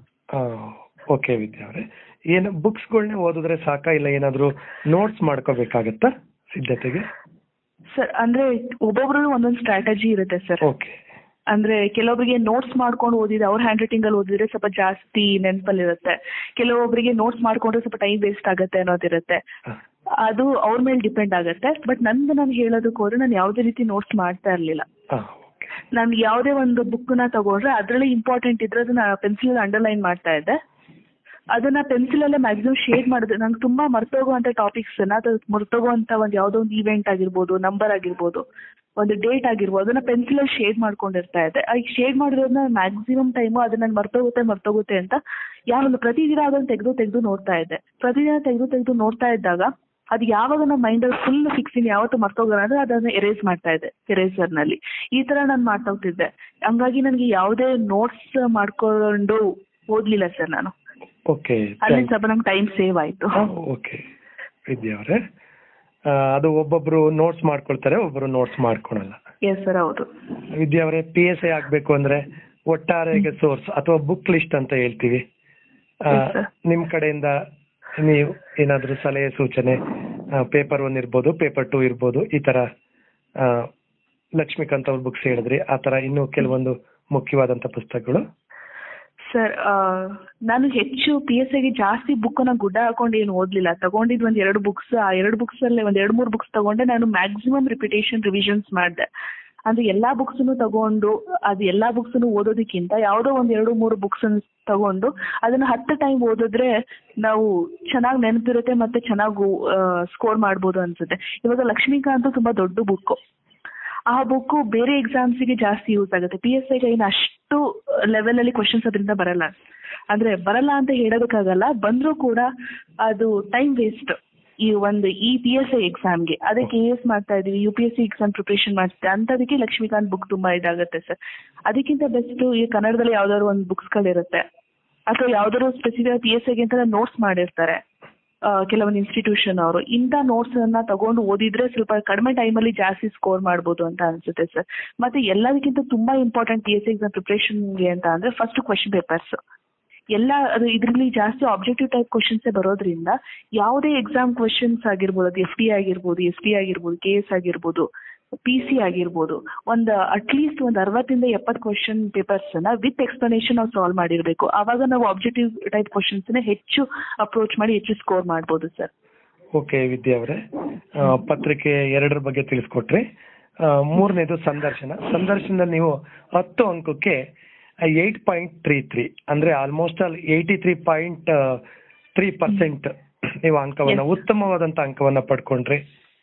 ಓಕೆ ವಿದ್ಯಾ ಅವರೇ ಏನು ಬುಕ್ಸ್ಗಳನ್ನೇ ಓದಿದ್ರೆ ಸಾಕಾ ಇಲ್ಲ ಏನಾದ್ರೂ ನೋಟ್ಸ್ ಮಾಡ್ಕೋಬೇಕಾಗತ್ತಾ ಸಿದ್ಧತೆಗೆ ಸರ್ ಅಂದ್ರೆ ಒಬ್ಬೊಬ್ರು ಒಂದೊಂದು ಸ್ಟ್ರಾಟಜಿ ಇರುತ್ತೆ ಸರ್ ಓಕೆ ಅಂದ್ರೆ ಕೆಲವೊಬ್ಬರಿಗೆ ನೋಟ್ಸ್ ಮಾಡ್ಕೊಂಡು ಓದಿದ್ರೆ ಅವ್ರ ಹ್ಯಾಂಡ್ ರೈಟಿಂಗ್ ಅಲ್ಲಿ ಓದಿದ್ರೆ ಸ್ವಲ್ಪ ಜಾಸ್ತಿ ನೆನಪಲ್ಲಿರುತ್ತೆ ಕೆಲವೊಬ್ಬರಿಗೆ ನೋಟ್ಸ್ ಮಾಡ್ಕೊಂಡ್ರೆ ಸ್ವಲ್ಪ ಟೈಮ್ ವೇಸ್ಟ್ ಆಗುತ್ತೆ ಅನ್ನೋದಿರುತ್ತೆ ಅದು ಅವ್ರ ಮೇಲೆ ಡಿಪೆಂಡ್ ಆಗುತ್ತೆ ಬಟ್ ನಂದು ನಾನು ಹೇಳೋದಕ್ಕೆ ಹೋದ್ರೆ ನಾನು ಯಾವುದೇ ರೀತಿ ನೋಟ್ಸ್ ಮಾಡ್ತಾ ಇರ್ಲಿಲ್ಲ ಓಕೆ ನಾನು ಯಾವುದೇ ಒಂದು ಬುಕ್ ನ ತಗೊಂಡ್ರೆ ಅದರಲ್ಲಿ ಇಂಪಾರ್ಟೆಂಟ್ ಇದ್ರೆ ಅದನ್ನ ಪೆನ್ಸಿಲ್ ಅಂಡರ್ಲೈನ್ ಮಾಡ್ತಾ ಇದ್ದೆ ಅದನ್ನ ಪೆನ್ಸಿಲ್ ಅಲ್ಲೇ ಮ್ಯಾಕ್ಸಿಮಮ್ ಶೇಡ್ ಮಾಡಿದ್ರೆ ನಂಗೆ ತುಂಬಾ ಮರ್ತೋಗುವಂತ ಟಾಪಿಕ್ಸ್ ನ ಅದು ಮರ್ತೋಗುವಂತ ಒಂದು ಯಾವ್ದೋ ಒಂದು ಇವೆಂಟ್ ಆಗಿರ್ಬೋದು ನಂಬರ್ ಆಗಿರ್ಬೋದು ಒಂದು ಡೇಟ್ ಆಗಿರ್ಬೋದು ಅದನ್ನ ಪೆನ್ಸಿಲ್ ಅಲ್ಲಿ ಶೇಡ್ ಮಾಡ್ಕೊಂಡಿರ್ತಾ ಇದ್ದೆ ಈಗ ಶೇಡ್ ಮಾಡಿರೋದನ್ನ ಮ್ಯಾಕ್ಸಿಮಮ್ ಟೈಮು ಅದನ್ನ ನಂಗೆ ಮರ್ತೋಗುತ್ತೆ ಮರ್ತೋಗುತ್ತೆ ಅಂತ ಯಾವೊಂದು ಪ್ರತಿದಿನ ಅದನ್ನ ತೆಗೆದು ತೆಗೆದು ನೋಡ್ತಾ ಇದ್ದೆ ಪ್ರತಿದಿನ ತೆಗೆದು ತೆಗೆದು ನೋಡ್ತಾ ಇದ್ದಾಗ ಅದು ಯಾವಾಗ ನಮ್ಮ ಮೈಂಡ್ ಅಲ್ಲಿ ಫುಲ್ ಫಿಕ್ಸಿಂಗ್ ಯಾವತ್ತು ಮರ್ತೋಗೋಣ ಅಂದ್ರೆ ಅದನ್ನ ಎರೇಸ್ ಮಾಡ್ತಾ ಇದ್ದೆ ಎರೇಸರ್ ನಲ್ಲಿ ಈ ತರ ನಾನು ಮಾಡ್ತಾ ಹೋಗ್ತಿದ್ದೆ ಹಂಗಾಗಿ ನನಗೆ ಯಾವುದೇ ನೋಟ್ಸ್ ಮಾಡ್ಕೊಂಡು ಓದ್ಲಿಲ್ಲ ಸರ್ ನಾನು ಓಕೆ ಅಲ್ಲಿ ಸ್ವಲ್ಪ ನಮ್ಗೆ ಟೈಮ್ ಸೇವ್ ಆಯ್ತು ಓಕೆ ವಿದ್ಯಾ ಅವರೇ ಅದು ಒಬ್ಬೊಬ್ರು ನೋಟ್ಸ್ ಮಾಡ್ಕೊಳ್ತಾರೆ ಒಬ್ಬರು ನೋಟ್ಸ್ ಮಾಡ್ಕೊಳಲ್ಲ ಎಸ್ ಸರ್ ಹೌದು ವಿದ್ಯಾ ಅವರೇ ಪಿ ಎಸ್ ಐ ಆಗ್ಬೇಕು ಅಂದ್ರೆ ಒಟ್ಟಾರೆಗೆ ಸೋರ್ಸ್ ಅಥವಾ ಬುಕ್ ಲಿಸ್ಟ್ ಅಂತ ಹೇಳ್ತೀವಿ ಆ, Yes, sir. ನಿಮ್ ಕಡೆಯಿಂದ ನೀವು ಏನಾದ್ರೂ ಸಲಹೆ ಸೂಚನೆ ಪೇಪರ್ ಒನ್ ಇರ್ಬೋದು ಪೇಪರ್ ಟೂ ಇರ್ಬೋದು ಈ ತರ ಆ, ಲಕ್ಷ್ಮೀಕಾಂತ್ ಅವ್ರ ಬುಕ್ಸ್ ಹೇಳಿದ್ರಿ ಆ ತರ ಇನ್ನು ಕೆಲವೊಂದು ಮುಖ್ಯವಾದಂತ ಪುಸ್ತಕಗಳು ಸರ್ ನಾನು ಹೆಚ್ಚು ಪಿ ಎಸ್ ಐಗೆ ಜಾಸ್ತಿ ಬುಕ್ ನ ಗುಡ್ಡ ಹಾಕೊಂಡು ಏನು ಓದ್ಲಿಲ್ಲ ತಗೊಂಡಿದ್ ಒಂದ್ ಎರಡು ಬುಕ್ಸ್ ಆ ಎರಡು ಬುಕ್ಸ್ ಅಲ್ಲೇ ಒಂದ್ ಎರಡು ಮೂರು ಬುಕ್ಸ್ ತಗೊಂಡೆ ನಾನು ಮ್ಯಾಕ್ಸಿಮಮ್ ರಿಪಿಟೇಷನ್ ರಿವಿಷನ್ಸ್ ಮಾಡಿದೆ ಅಂದ್ರೆ ಎಲ್ಲಾ ಬುಕ್ಸ್ ತಗೊಂಡು ಅದು ಎಲ್ಲಾ ಬುಕ್ಸ್ ಓದೋದಕ್ಕಿಂತ ಯಾವ್ದೋ ಒಂದ್ ಎರಡು ಮೂರು ಬುಕ್ಸ್ ತಗೊಂಡು ಅದನ್ನ ಹತ್ತು ಟೈಮ್ ಓದಿದ್ರೆ ನಾವು ಚೆನ್ನಾಗಿ ನೆನಪಿರುತ್ತೆ ಮತ್ತೆ ಚೆನ್ನಾಗಿ ಸ್ಕೋರ್ ಮಾಡ್ಬೋದು ಅನ್ಸುತ್ತೆ ಇವಾಗ ಲಕ್ಷ್ಮೀಕಾಂತ್ ತುಂಬಾ ದೊಡ್ಡ ಬುಕ್ ಆ ಬುಕ್ ಬೇರೆ ಎಕ್ಸಾಮ್ಸಿಗೆ ಜಾಸ್ತಿ ಯೂಸ್ ಆಗುತ್ತೆ ಪಿ ಎಸ್ ಐಗೆ ಏನು ಅಷ್ಟು ಲೆವೆಲ್ ಅಲ್ಲಿ ಕ್ವಶನ್ಸ್ ಅದರಿಂದ ಬರಲ್ಲ ಅಂದ್ರೆ ಬರಲ್ಲ ಅಂತ ಹೇಳೋದಕ್ಕಾಗಲ್ಲ ಬಂದ್ರೂ ಕೂಡ ಅದು ಟೈಮ್ ವೇಸ್ಟ್ ಈ ಒಂದು ಈ ಪಿ ಎಸ್ ಐ ಎಕ್ಸಾಮ್ಗೆ ಅದಕ್ಕೆ ಎ ಎಸ್ ಮಾಡ್ತಾ ಇದೀವಿ U P S C exam preparation ಮಾಡ್ತಿದ್ದೆ ಅಂತದಕ್ಕೆ ಲಕ್ಷ್ಮೀಕಾಂತ್ ಬುಕ್ ತುಂಬಾ ಇದಾಗುತ್ತೆ ಸರ್ ಅದಕ್ಕಿಂತ ಬೆಸ್ಟ್ ಈ ಕನ್ನಡದಲ್ಲಿ ಯಾವ್ದಾದ್ರು ಒಂದು ಬುಕ್ಸ್ಗಳಿರುತ್ತೆ ಅಥವಾ ಯಾವ್ದಾದ್ರು ಸ್ಪೆಸಿಫಿಕ್ ಪಿ ಎಸ್ ಐಗೆ ಅಂತ ನೋಟ್ಸ್ ಮಾಡಿರ್ತಾರೆ ಆ, ಕೆಲವೊಂದು ಇನ್ಸ್ಟಿಟ್ಯೂಷನ್ ಅವರು ಇಂಥ ನೋಟ್ಸ್ ಅನ್ನ ತಗೊಂಡು ಓದಿದ್ರೆ ಸ್ವಲ್ಪ ಕಡಿಮೆ ಟೈಮಲ್ಲಿ ಜಾಸ್ತಿ ಸ್ಕೋರ್ ಮಾಡ್ಬೋದು ಅಂತ ಅನ್ಸುತ್ತೆ ಸರ್ ಮತ್ತೆ ಎಲ್ಲದಕ್ಕಿಂತ ತುಂಬಾ ಇಂಪಾರ್ಟೆಂಟ್ ಪಿ ಎಸ್ ಎಕ್ಸಾಮ್ ಪ್ರಿಪ್ರೇಷನ್ಗೆ ಅಂತ ಅಂದ್ರೆ ಫಸ್ಟ್ ಕ್ವಶನ್ ಪೇಪರ್ಸ್ ಎಲ್ಲ ಅದು ಇದರಲ್ಲಿ ಜಾಸ್ತಿ ಆಬ್ಜೆಕ್ಟಿವ್ ಟೈಪ್ ಕ್ವಶನ್ಸೇ ಬರೋದ್ರಿಂದ ಯಾವುದೇ ಎಕ್ಸಾಮ್ ಕ್ವಶನ್ಸ್ ಆಗಿರ್ಬೋದು ಅದು ಎಫ್ ಡಿ ಆಗಿರ್ಬೋದು ಎಸ್ ಡಿ ಆಗಿರ್ಬೋದು ಕೆ ಎಸ್ ಆಗಿರ್ಬೋದು ಪಿ ಸಿ ಆಗಿರ್ಬೋದು ಒಂದು ಅಟ್ಲೀಸ್ಟ್ ಒಂದು ಅರವತ್ತಿಂದ ಎಪ್ಪತ್ತು ಕ್ವಶನ್ ಪೇಪರ್ಸ್ ನ ವಿತ್ ಎಕ್ಸ್ಪ್ಲನೇಷನ್ ನಾವು ಸಾಲ್ವ್ ಮಾಡಿರ್ಬೇಕು ಆವಾಗ ನಾವು ಆಬ್ಜೆಕ್ಟಿವ್ ಟೈಪ್ ಕ್ವಶನ್ಸ್ ಹೆಚ್ಚು ಅಪ್ರೋಚ್ ಮಾಡಿ ಹೆಚ್ಚು ಸ್ಕೋರ್ ಮಾಡ್ಬೋದು ಸರ್ ಓಕೆ ವಿದ್ಯಾ ಅವರೇ ಆ, ಪತ್ರಿಕೆ ಎರಡರ ಬಗ್ಗೆ ತಿಳಿಸ್ಕೊಟ್ರಿ ಆ, ಮೂರನೇದು ಸಂದರ್ಶನ ಸಂದರ್ಶನದಲ್ಲಿ ನೀವು ಹತ್ತು ಅಂಕಕ್ಕೆ ಏಟ್ ಪಾಯಿಂಟ್ ತ್ರೀ ತ್ರೀ ಅಂದ್ರೆ almost all eighty three point three percent ನೀವು ಅಂಕವನ್ನ Yes. ಉತ್ತಮವಾದಂತ ಅಂಕವನ್ನ ಪಡ್ಕೊಂಡ್ರಿ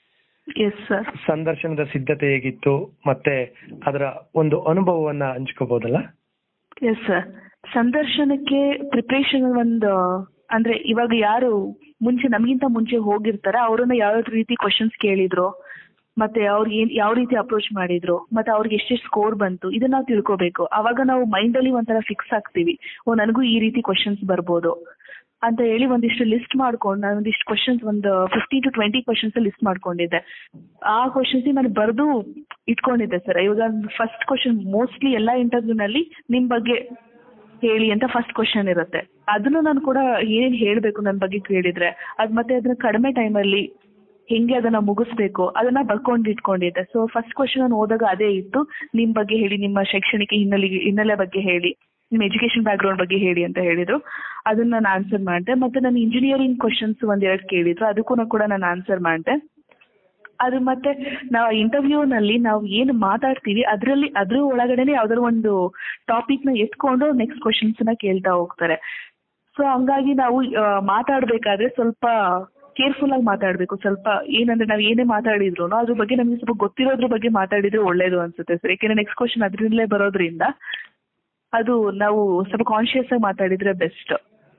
ಎಸ್ ಸರ್ ಸಂದರ್ಶನದ ಸಿದ್ಧತೆ ಹೇಗಿತ್ತು ಮತ್ತೆ ಅದರ ಒಂದು ಅನುಭವವನ್ನ ಹಂಚ್ಕೋಬಹುದಲ್ಲ ಎಸ್ ಸರ್ ಸಂದರ್ಶನಕ್ಕೆ ಪ್ರಿಪ್ರೇಷನ್ ಒಂದು ಅಂದ್ರೆ ಇವಾಗ ಯಾರು ಮುಂಚೆ ನಮಗಿಂತ ಮುಂಚೆ ಹೋಗಿರ್ತಾರೆ ಅವ್ರನ್ನ ಯಾವ ರೀತಿ ಕ್ವಶನ್ಸ್ ಕೇಳಿದ್ರು ಮತ್ತೆ ಅವ್ರಿಗೆ ಏನ್ ಯಾವ ರೀತಿ ಅಪ್ರೋಚ್ ಮಾಡಿದ್ರು ಮತ್ತೆ ಅವ್ರಿಗೆ ಎಷ್ಟೆಷ್ಟು ಸ್ಕೋರ್ ಬಂತು ಇದನ್ನ ನಾವು ತಿಳ್ಕೊಬೇಕು ಅವಾಗ ನಾವು ಮೈಂಡ್ ಅಲ್ಲಿ ಒಂಥರ ಫಿಕ್ಸ್ ಆಗ್ತೀವಿ ಓ ನನಗೂ ಈ ರೀತಿ ಕ್ವಶನ್ಸ್ ಬರ್ಬೋದು ಅಂತ ಹೇಳಿ ಒಂದಿಷ್ಟು ಲಿಸ್ಟ್ ಮಾಡ್ಕೊಂಡು ನಾನು ಒಂದಿಷ್ಟು ಕ್ವಶನ್ಸ್ ಒಂದು fifty to twenty questions list ಮಾಡ್ಕೊಂಡಿದ್ದೆ ಆ ಕ್ವಶನ್ಸ್ ನಾನು ಬರೆದು ಇಟ್ಕೊಂಡಿದ್ದೆ ಸರ್ ಇವಾಗ ಫಸ್ಟ್ ಕ್ವಶನ್ ಮೋಸ್ಟ್ಲಿ ಎಲ್ಲ ಇಂಟರ್ವ್ಯೂನಲ್ಲಿ ನಿಮ್ಮ ಬಗ್ಗೆ ಹೇಳಿ ಅಂತ ಫಸ್ಟ್ ಕ್ವಶನ್ ಇರುತ್ತೆ ಅದನ್ನು ನಾನು ಕೂಡ ಏನ್ ಹೇಳಬೇಕು ನನ್ನ ಬಗ್ಗೆ ಕೇಳಿದ್ರೆ ಅದ್ ಮತ್ತೆ ಅದನ್ನ ಕಡಿಮೆ ಟೈಮಲ್ಲಿ ಹೆಂಗೆ ಅದನ್ನ ಮುಗಿಸ್ಬೇಕು ಅದನ್ನ ಬರ್ಕೊಂಡು ಇಟ್ಕೊಂಡಿದ್ದೆ ಸೊ ಫಸ್ಟ್ ಕ್ವಶನ್ ನಾನು ಓದಾಗ ಅದೇ ಇತ್ತು ನಿಮ್ ಬಗ್ಗೆ ಹೇಳಿ ನಿಮ್ಮ ಶೈಕ್ಷಣಿಕ ಹಿನ್ನೆಲೆ ಹಿನ್ನೆಲೆ ಬಗ್ಗೆ ಹೇಳಿ ನಿಮ್ಮ ಎಜುಕೇಶನ್ ಬ್ಯಾಕ್ಗ್ರೌಂಡ್ ಬಗ್ಗೆ ಹೇಳಿ ಅಂತ ಹೇಳಿದ್ರು ಅದನ್ನ ನಾನು ಆನ್ಸರ್ ಮಾಡಿದೆ ಮತ್ತೆ ನಾನು ಇಂಜಿನಿಯರಿಂಗ್ ಕ್ವಶನ್ಸ್ ಒಂದೆರಡು ಕೇಳಿದ್ರು ಅದಕ್ಕೂ ಕೂಡ ನಾನು ಆನ್ಸರ್ ಮಾಡಿದೆ ಅದು ಮತ್ತೆ ನಾವು ಇಂಟರ್ವ್ಯೂನಲ್ಲಿ ನಾವು ಏನು ಮಾತಾಡ್ತೀವಿ ಅದರಲ್ಲಿ ಅದ್ರ ಒಳಗಡೆನೆ ಯಾವ್ದಾದ್ರು ಒಂದು ಟಾಪಿಕ್ ನ ಎತ್ಕೊಂಡು ನೆಕ್ಸ್ಟ್ ಕ್ವಶನ್ಸ್ ನ ಕೇಳ್ತಾ ಹೋಗ್ತಾರೆ ಸೊ ಹಂಗಾಗಿ ನಾವು ಆ, ಮಾತಾಡ್ಬೇಕಾದ್ರೆ ಸ್ವಲ್ಪ ಕೇರ್ಫುಲ್ ಆಗಿ ಮಾತಾಡ್ಬೇಕು ಸ್ವಲ್ಪ ಏನಂದ್ರೆ ನಾವು ಏನೇ ಮಾತಾಡಿದ್ರು ಅದ್ರ ಬಗ್ಗೆ ನಮಗೆ ಸ್ವಲ್ಪ ಗೊತ್ತಿರೋದ್ರ ಬಗ್ಗೆ ಮಾತಾಡಿದ್ರೆ ಒಳ್ಳೇದು ಅನ್ಸುತ್ತೆ ಸರ್ ಯಾಕೆಂದ್ರೆ ನೆಕ್ಸ್ಟ್ ಕ್ವಶನ್ ಅದ್ರಲ್ಲೇ ಬರೋದ್ರಿಂದ ಅದು ನಾವು ಸ್ವಲ್ಪ ಕಾನ್ಶಿಯಸ್ ಆಗಿ ಮಾತಾಡಿದ್ರೆ ಬೆಸ್ಟ್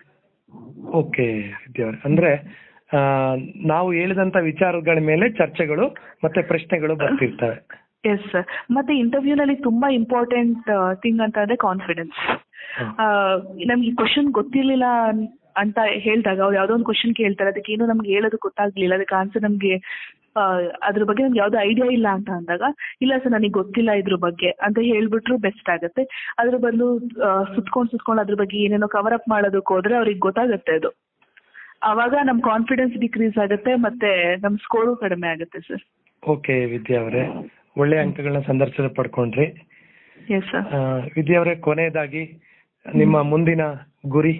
ಓಕೆ ವಿದ್ಯಾವರೆ ಅಂದ್ರೆ ಆ, ನಾವು ಹೇಳಿದಂತ ವಿಚಾರಗಳ ಮೇಲೆ ಚರ್ಚೆಗಳು ಮತ್ತೆ ಪ್ರಶ್ನೆಗಳು ಬರ್ತಿರ್ತವೆ ಎಸ್ ಸರ್ ಮತ್ತೆ ಇಂಟರ್ವ್ಯೂನಲ್ಲಿ ತುಂಬಾ ಇಂಪಾರ್ಟೆಂಟ್ ಥಿಂಗ್ ಅಂತ ಅಂದ್ರೆ ಕಾನ್ಫಿಡೆನ್ಸ್ ಹ್ಮ್. ನಮ್ಗೆ ಈ ಕ್ವಶನ್ ಗೊತ್ತಿರ್ಲಿಲ್ಲ ಅನ್- ಅಂತ ಹೇಳಿದಾಗ ಅವ್ರು ಯಾವ್ದೋ ಒಂದು ಕ್ವಶನ್ ಕೇಳ್ತಾರೆ ಅದಕ್ಕೆ ಏನು ನಮ್ಗೆ ಹೇಳೋದು ಗೊತ್ತಾಗ್ಲಿಲ್ಲ ಅದಕ್ಕೆ ಆನ್ಸರ್ ನಮ್ಗೆ ಆ, ಅದ್ರ ಬಗ್ಗೆ ನಮ್ಗೆ ಯಾವ್ದು ಐಡಿಯಾ ಇಲ್ಲ ಅಂತ ಅಂದಾಗ ಇಲ್ಲ ಸರ್ ನನಗೆ ಗೊತ್ತಿಲ್ಲ ಇದ್ರ ಬಗ್ಗೆ ಅಂತ ಹೇಳ್ಬಿಟ್ರು ಬೆಸ್ಟ್ ಆಗುತ್ತೆ ಅದ್ರ ಬದಲು ಸುತ್ಕೊಂಡ್ ಸುತ್ಕೊಂಡು ಅದ್ರ ಬಗ್ಗೆ ಏನೇನೋ ಕವರ್ ಅಪ್ ಮಾಡೋದಕ್ಕೆ ಹೋದ್ರೆ ಅವ್ರಿಗೆ ಗೊತ್ತಾಗುತ್ತೆ ಅದು ಅವಾಗ ನಮ್ ಕಾನ್ಫಿಡೆನ್ಸ್ ಡಿಕ್ರೀಸ್ ಆಗುತ್ತೆ ಮತ್ತೆ ನಮ್ ಸ್ಕೋರು ಕಡಿಮೆ ಆಗುತ್ತೆ ಸರ್ ಓಕೆ ವಿದ್ಯಾ ಅವರೇ ಒಳ್ಳೆ ಅಂಕಗಳನ್ನ ಸಂದರ್ಶನ ಪಡ್ಕೊಂಡ್ರಿ ಎಸ್ ಸರ್ ಆ, ವಿದ್ಯಾ ಅವರೇ ಕೊನೆಯದಾಗಿ ನಿಮ್ಮ ಮುಂದಿನ ಗುರಿ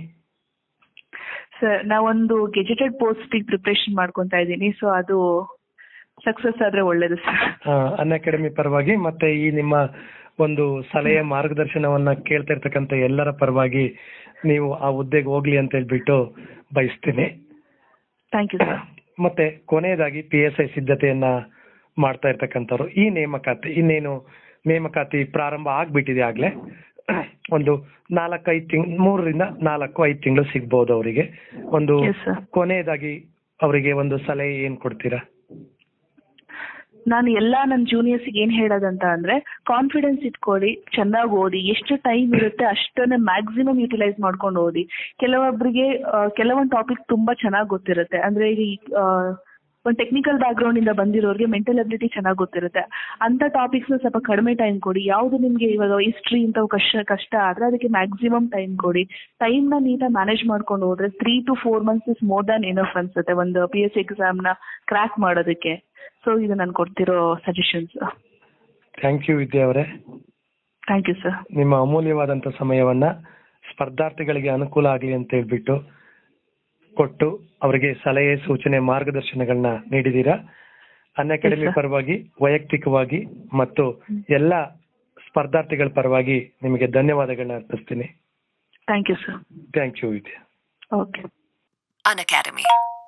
ಸರ್ ನಾವೊಂದು ಗೆಜೆಟೆಡ್ ಪೋಸ್ಟಿಗೆ ಪ್ರಿಪ್ರೇಷನ್ ಮಾಡ್ಕೊಂತಾ ಇದ್ದೀನಿ ಸೊ ಅದು ಸಕ್ಸಸ್ ಆದ್ರೆ ಒಳ್ಳೇದು ಸರ್ ಅನ್ ಅಕಾಡೆಮಿ ಪರವಾಗಿ ಮತ್ತೆ ಈ ನಿಮ್ಮ ಒಂದು ಸಲಹೆ ಮಾರ್ಗದರ್ಶನವನ್ನ ಕೇಳ್ತಾ ಇರ್ತಕ್ಕಂಥ ಎಲ್ಲರ ಪರವಾಗಿ ನೀವು ಆ ಹುದ್ದೆಗೆ ಹೋಗ್ಲಿ ಅಂತ ಹೇಳ್ಬಿಟ್ಟು ಬಯಸ್ತೀನಿ ಥ್ಯಾಂಕ್ ಯು ಸರ್ ಮತ್ತೆ ಕೊನೆಯದಾಗಿ ಪಿ ಎಸ್ ಐ ಸಿದ್ಧತೆಯನ್ನ ಮಾಡ್ತಾ ಇರ್ತಕ್ಕಂಥವ್ರು ಈ ನೇಮಕಾತಿ ಇನ್ನೇನು ನೇಮಕಾತಿ ಪ್ರಾರಂಭ ಆಗ್ಬಿಟ್ಟಿದೆ ಆಗ್ಲೇ ಒಂದು ನಾಲ್ಕೈದು ತಿಂಗ್ ಮೂರರಿಂದ ನಾಲ್ಕು ಐದು ತಿಂಗಳು ಸಿಗ್ಬೋದು ಅವರಿಗೆ ಒಂದು Yes, sir. ಕೊನೆಯದಾಗಿ ಅವರಿಗೆ ಒಂದು ಸಲಹೆ ಏನ್ ಕೊಡ್ತೀರಾ ನಾನು ಎಲ್ಲ ನನ್ನ ಜೂನಿಯರ್ಸ್ಗೆ ಏನ್ ಹೇಳೋದಂತ ಅಂದ್ರೆ ಕಾನ್ಫಿಡೆನ್ಸ್ ಇಟ್ಕೊಳ್ಳಿ ಚೆನ್ನಾಗಿ ಓದಿ ಎಷ್ಟು ಟೈಮ್ ಇರುತ್ತೆ ಅಷ್ಟನ್ನ ಮ್ಯಾಕ್ಸಿಮಮ್ ಯುಟಿಲೈಸ್ ಮಾಡ್ಕೊಂಡು ಓದಿ ಕೆಲವೊಬ್ಬರಿಗೆ ಕೆಲವೊಂದು ಟಾಪಿಕ್ ತುಂಬಾ ಚೆನ್ನಾಗಿ ಗೊತ್ತಿರುತ್ತೆ ಅಂದ್ರೆ ಈ ಆ, ಒಂದು ಟೆಕ್ನಿಕಲ್ ಬ್ಯಾಕ್ಗ್ರೌಂಡ್ ಇಂದ ಬಂದಿರೋರಿಗೆ ಮೆಂಟಲ್ ಅಬಿಲಿಟಿ ಚೆನ್ನಾಗಿ ಗೊತ್ತಿರುತ್ತೆ ಅಂತ ಟಾಪಿಕ್ಸ್ ಸ್ವಲ್ಪ ಕಡಿಮೆ ಟೈಮ್ ಕೊಡಿ ಯಾವ್ದು ನಿಮ್ಗೆ ಇವಾಗ ಹಿಸ್ಟ್ರಿ ಇಂಥವು ಕಷ್ಟ ಕಷ್ಟ ಆದ್ರೆ ಅದಕ್ಕೆ ಮ್ಯಾಕ್ಸಿಮಮ್ ಟೈಮ್ ಕೊಡಿ ಟೈಮ್ ನ ನೀಟಾಗಿ ಮ್ಯಾನೇಜ್ ಮಾಡ್ಕೊಂಡು ಹೋದ್ರೆ three to four months is more than enough ಅನ್ಸುತ್ತೆ ಒಂದು ಪಿ ಎಸ್ ಎಕ್ಸಾಮ್ ನ ಕ್ರ್ಯಾಕ್ ಮಾಡೋದಕ್ಕೆ ಸೊ ಇದು ನಾನು ಕೊಡ್ತಿರೋ ಸಜೆಷನ್ಸ್ ಥ್ಯಾಂಕ್ ಯು ವಿದ್ಯಾ ಅವರೇ ಥ್ಯಾಂಕ್ ಯು ಸರ್ ನಿಮ್ಮ ಅಮೂಲ್ಯವಾದಂತ ಸಮಯವನ್ನ ಸ್ಪರ್ಧಾರ್ಥಿಗಳಿಗೆ ಅನುಕೂಲ ಆಗ್ಲಿ ಅಂತ ಹೇಳ್ಬಿಟ್ಟು ಕೊಟ್ಟು ಅವರಿಗೆ ಸಲಹೆ ಸೂಚನೆ ಮಾರ್ಗದರ್ಶನಗಳನ್ನ ನೀಡಿದ್ದೀರಾ ಅನ್ ಅಕಾಡೆಮಿ sir. ಪರವಾಗಿ ವೈಯಕ್ತಿಕವಾಗಿ ಮತ್ತು ಎಲ್ಲ ಸ್ಪರ್ಧಾರ್ಥಿಗಳ ಪರವಾಗಿ ನಿಮಗೆ ಧನ್ಯವಾದಗಳನ್ನ ಅರ್ಪಿಸ್ತೀನಿ thank you sir thank you Vidya An Academy.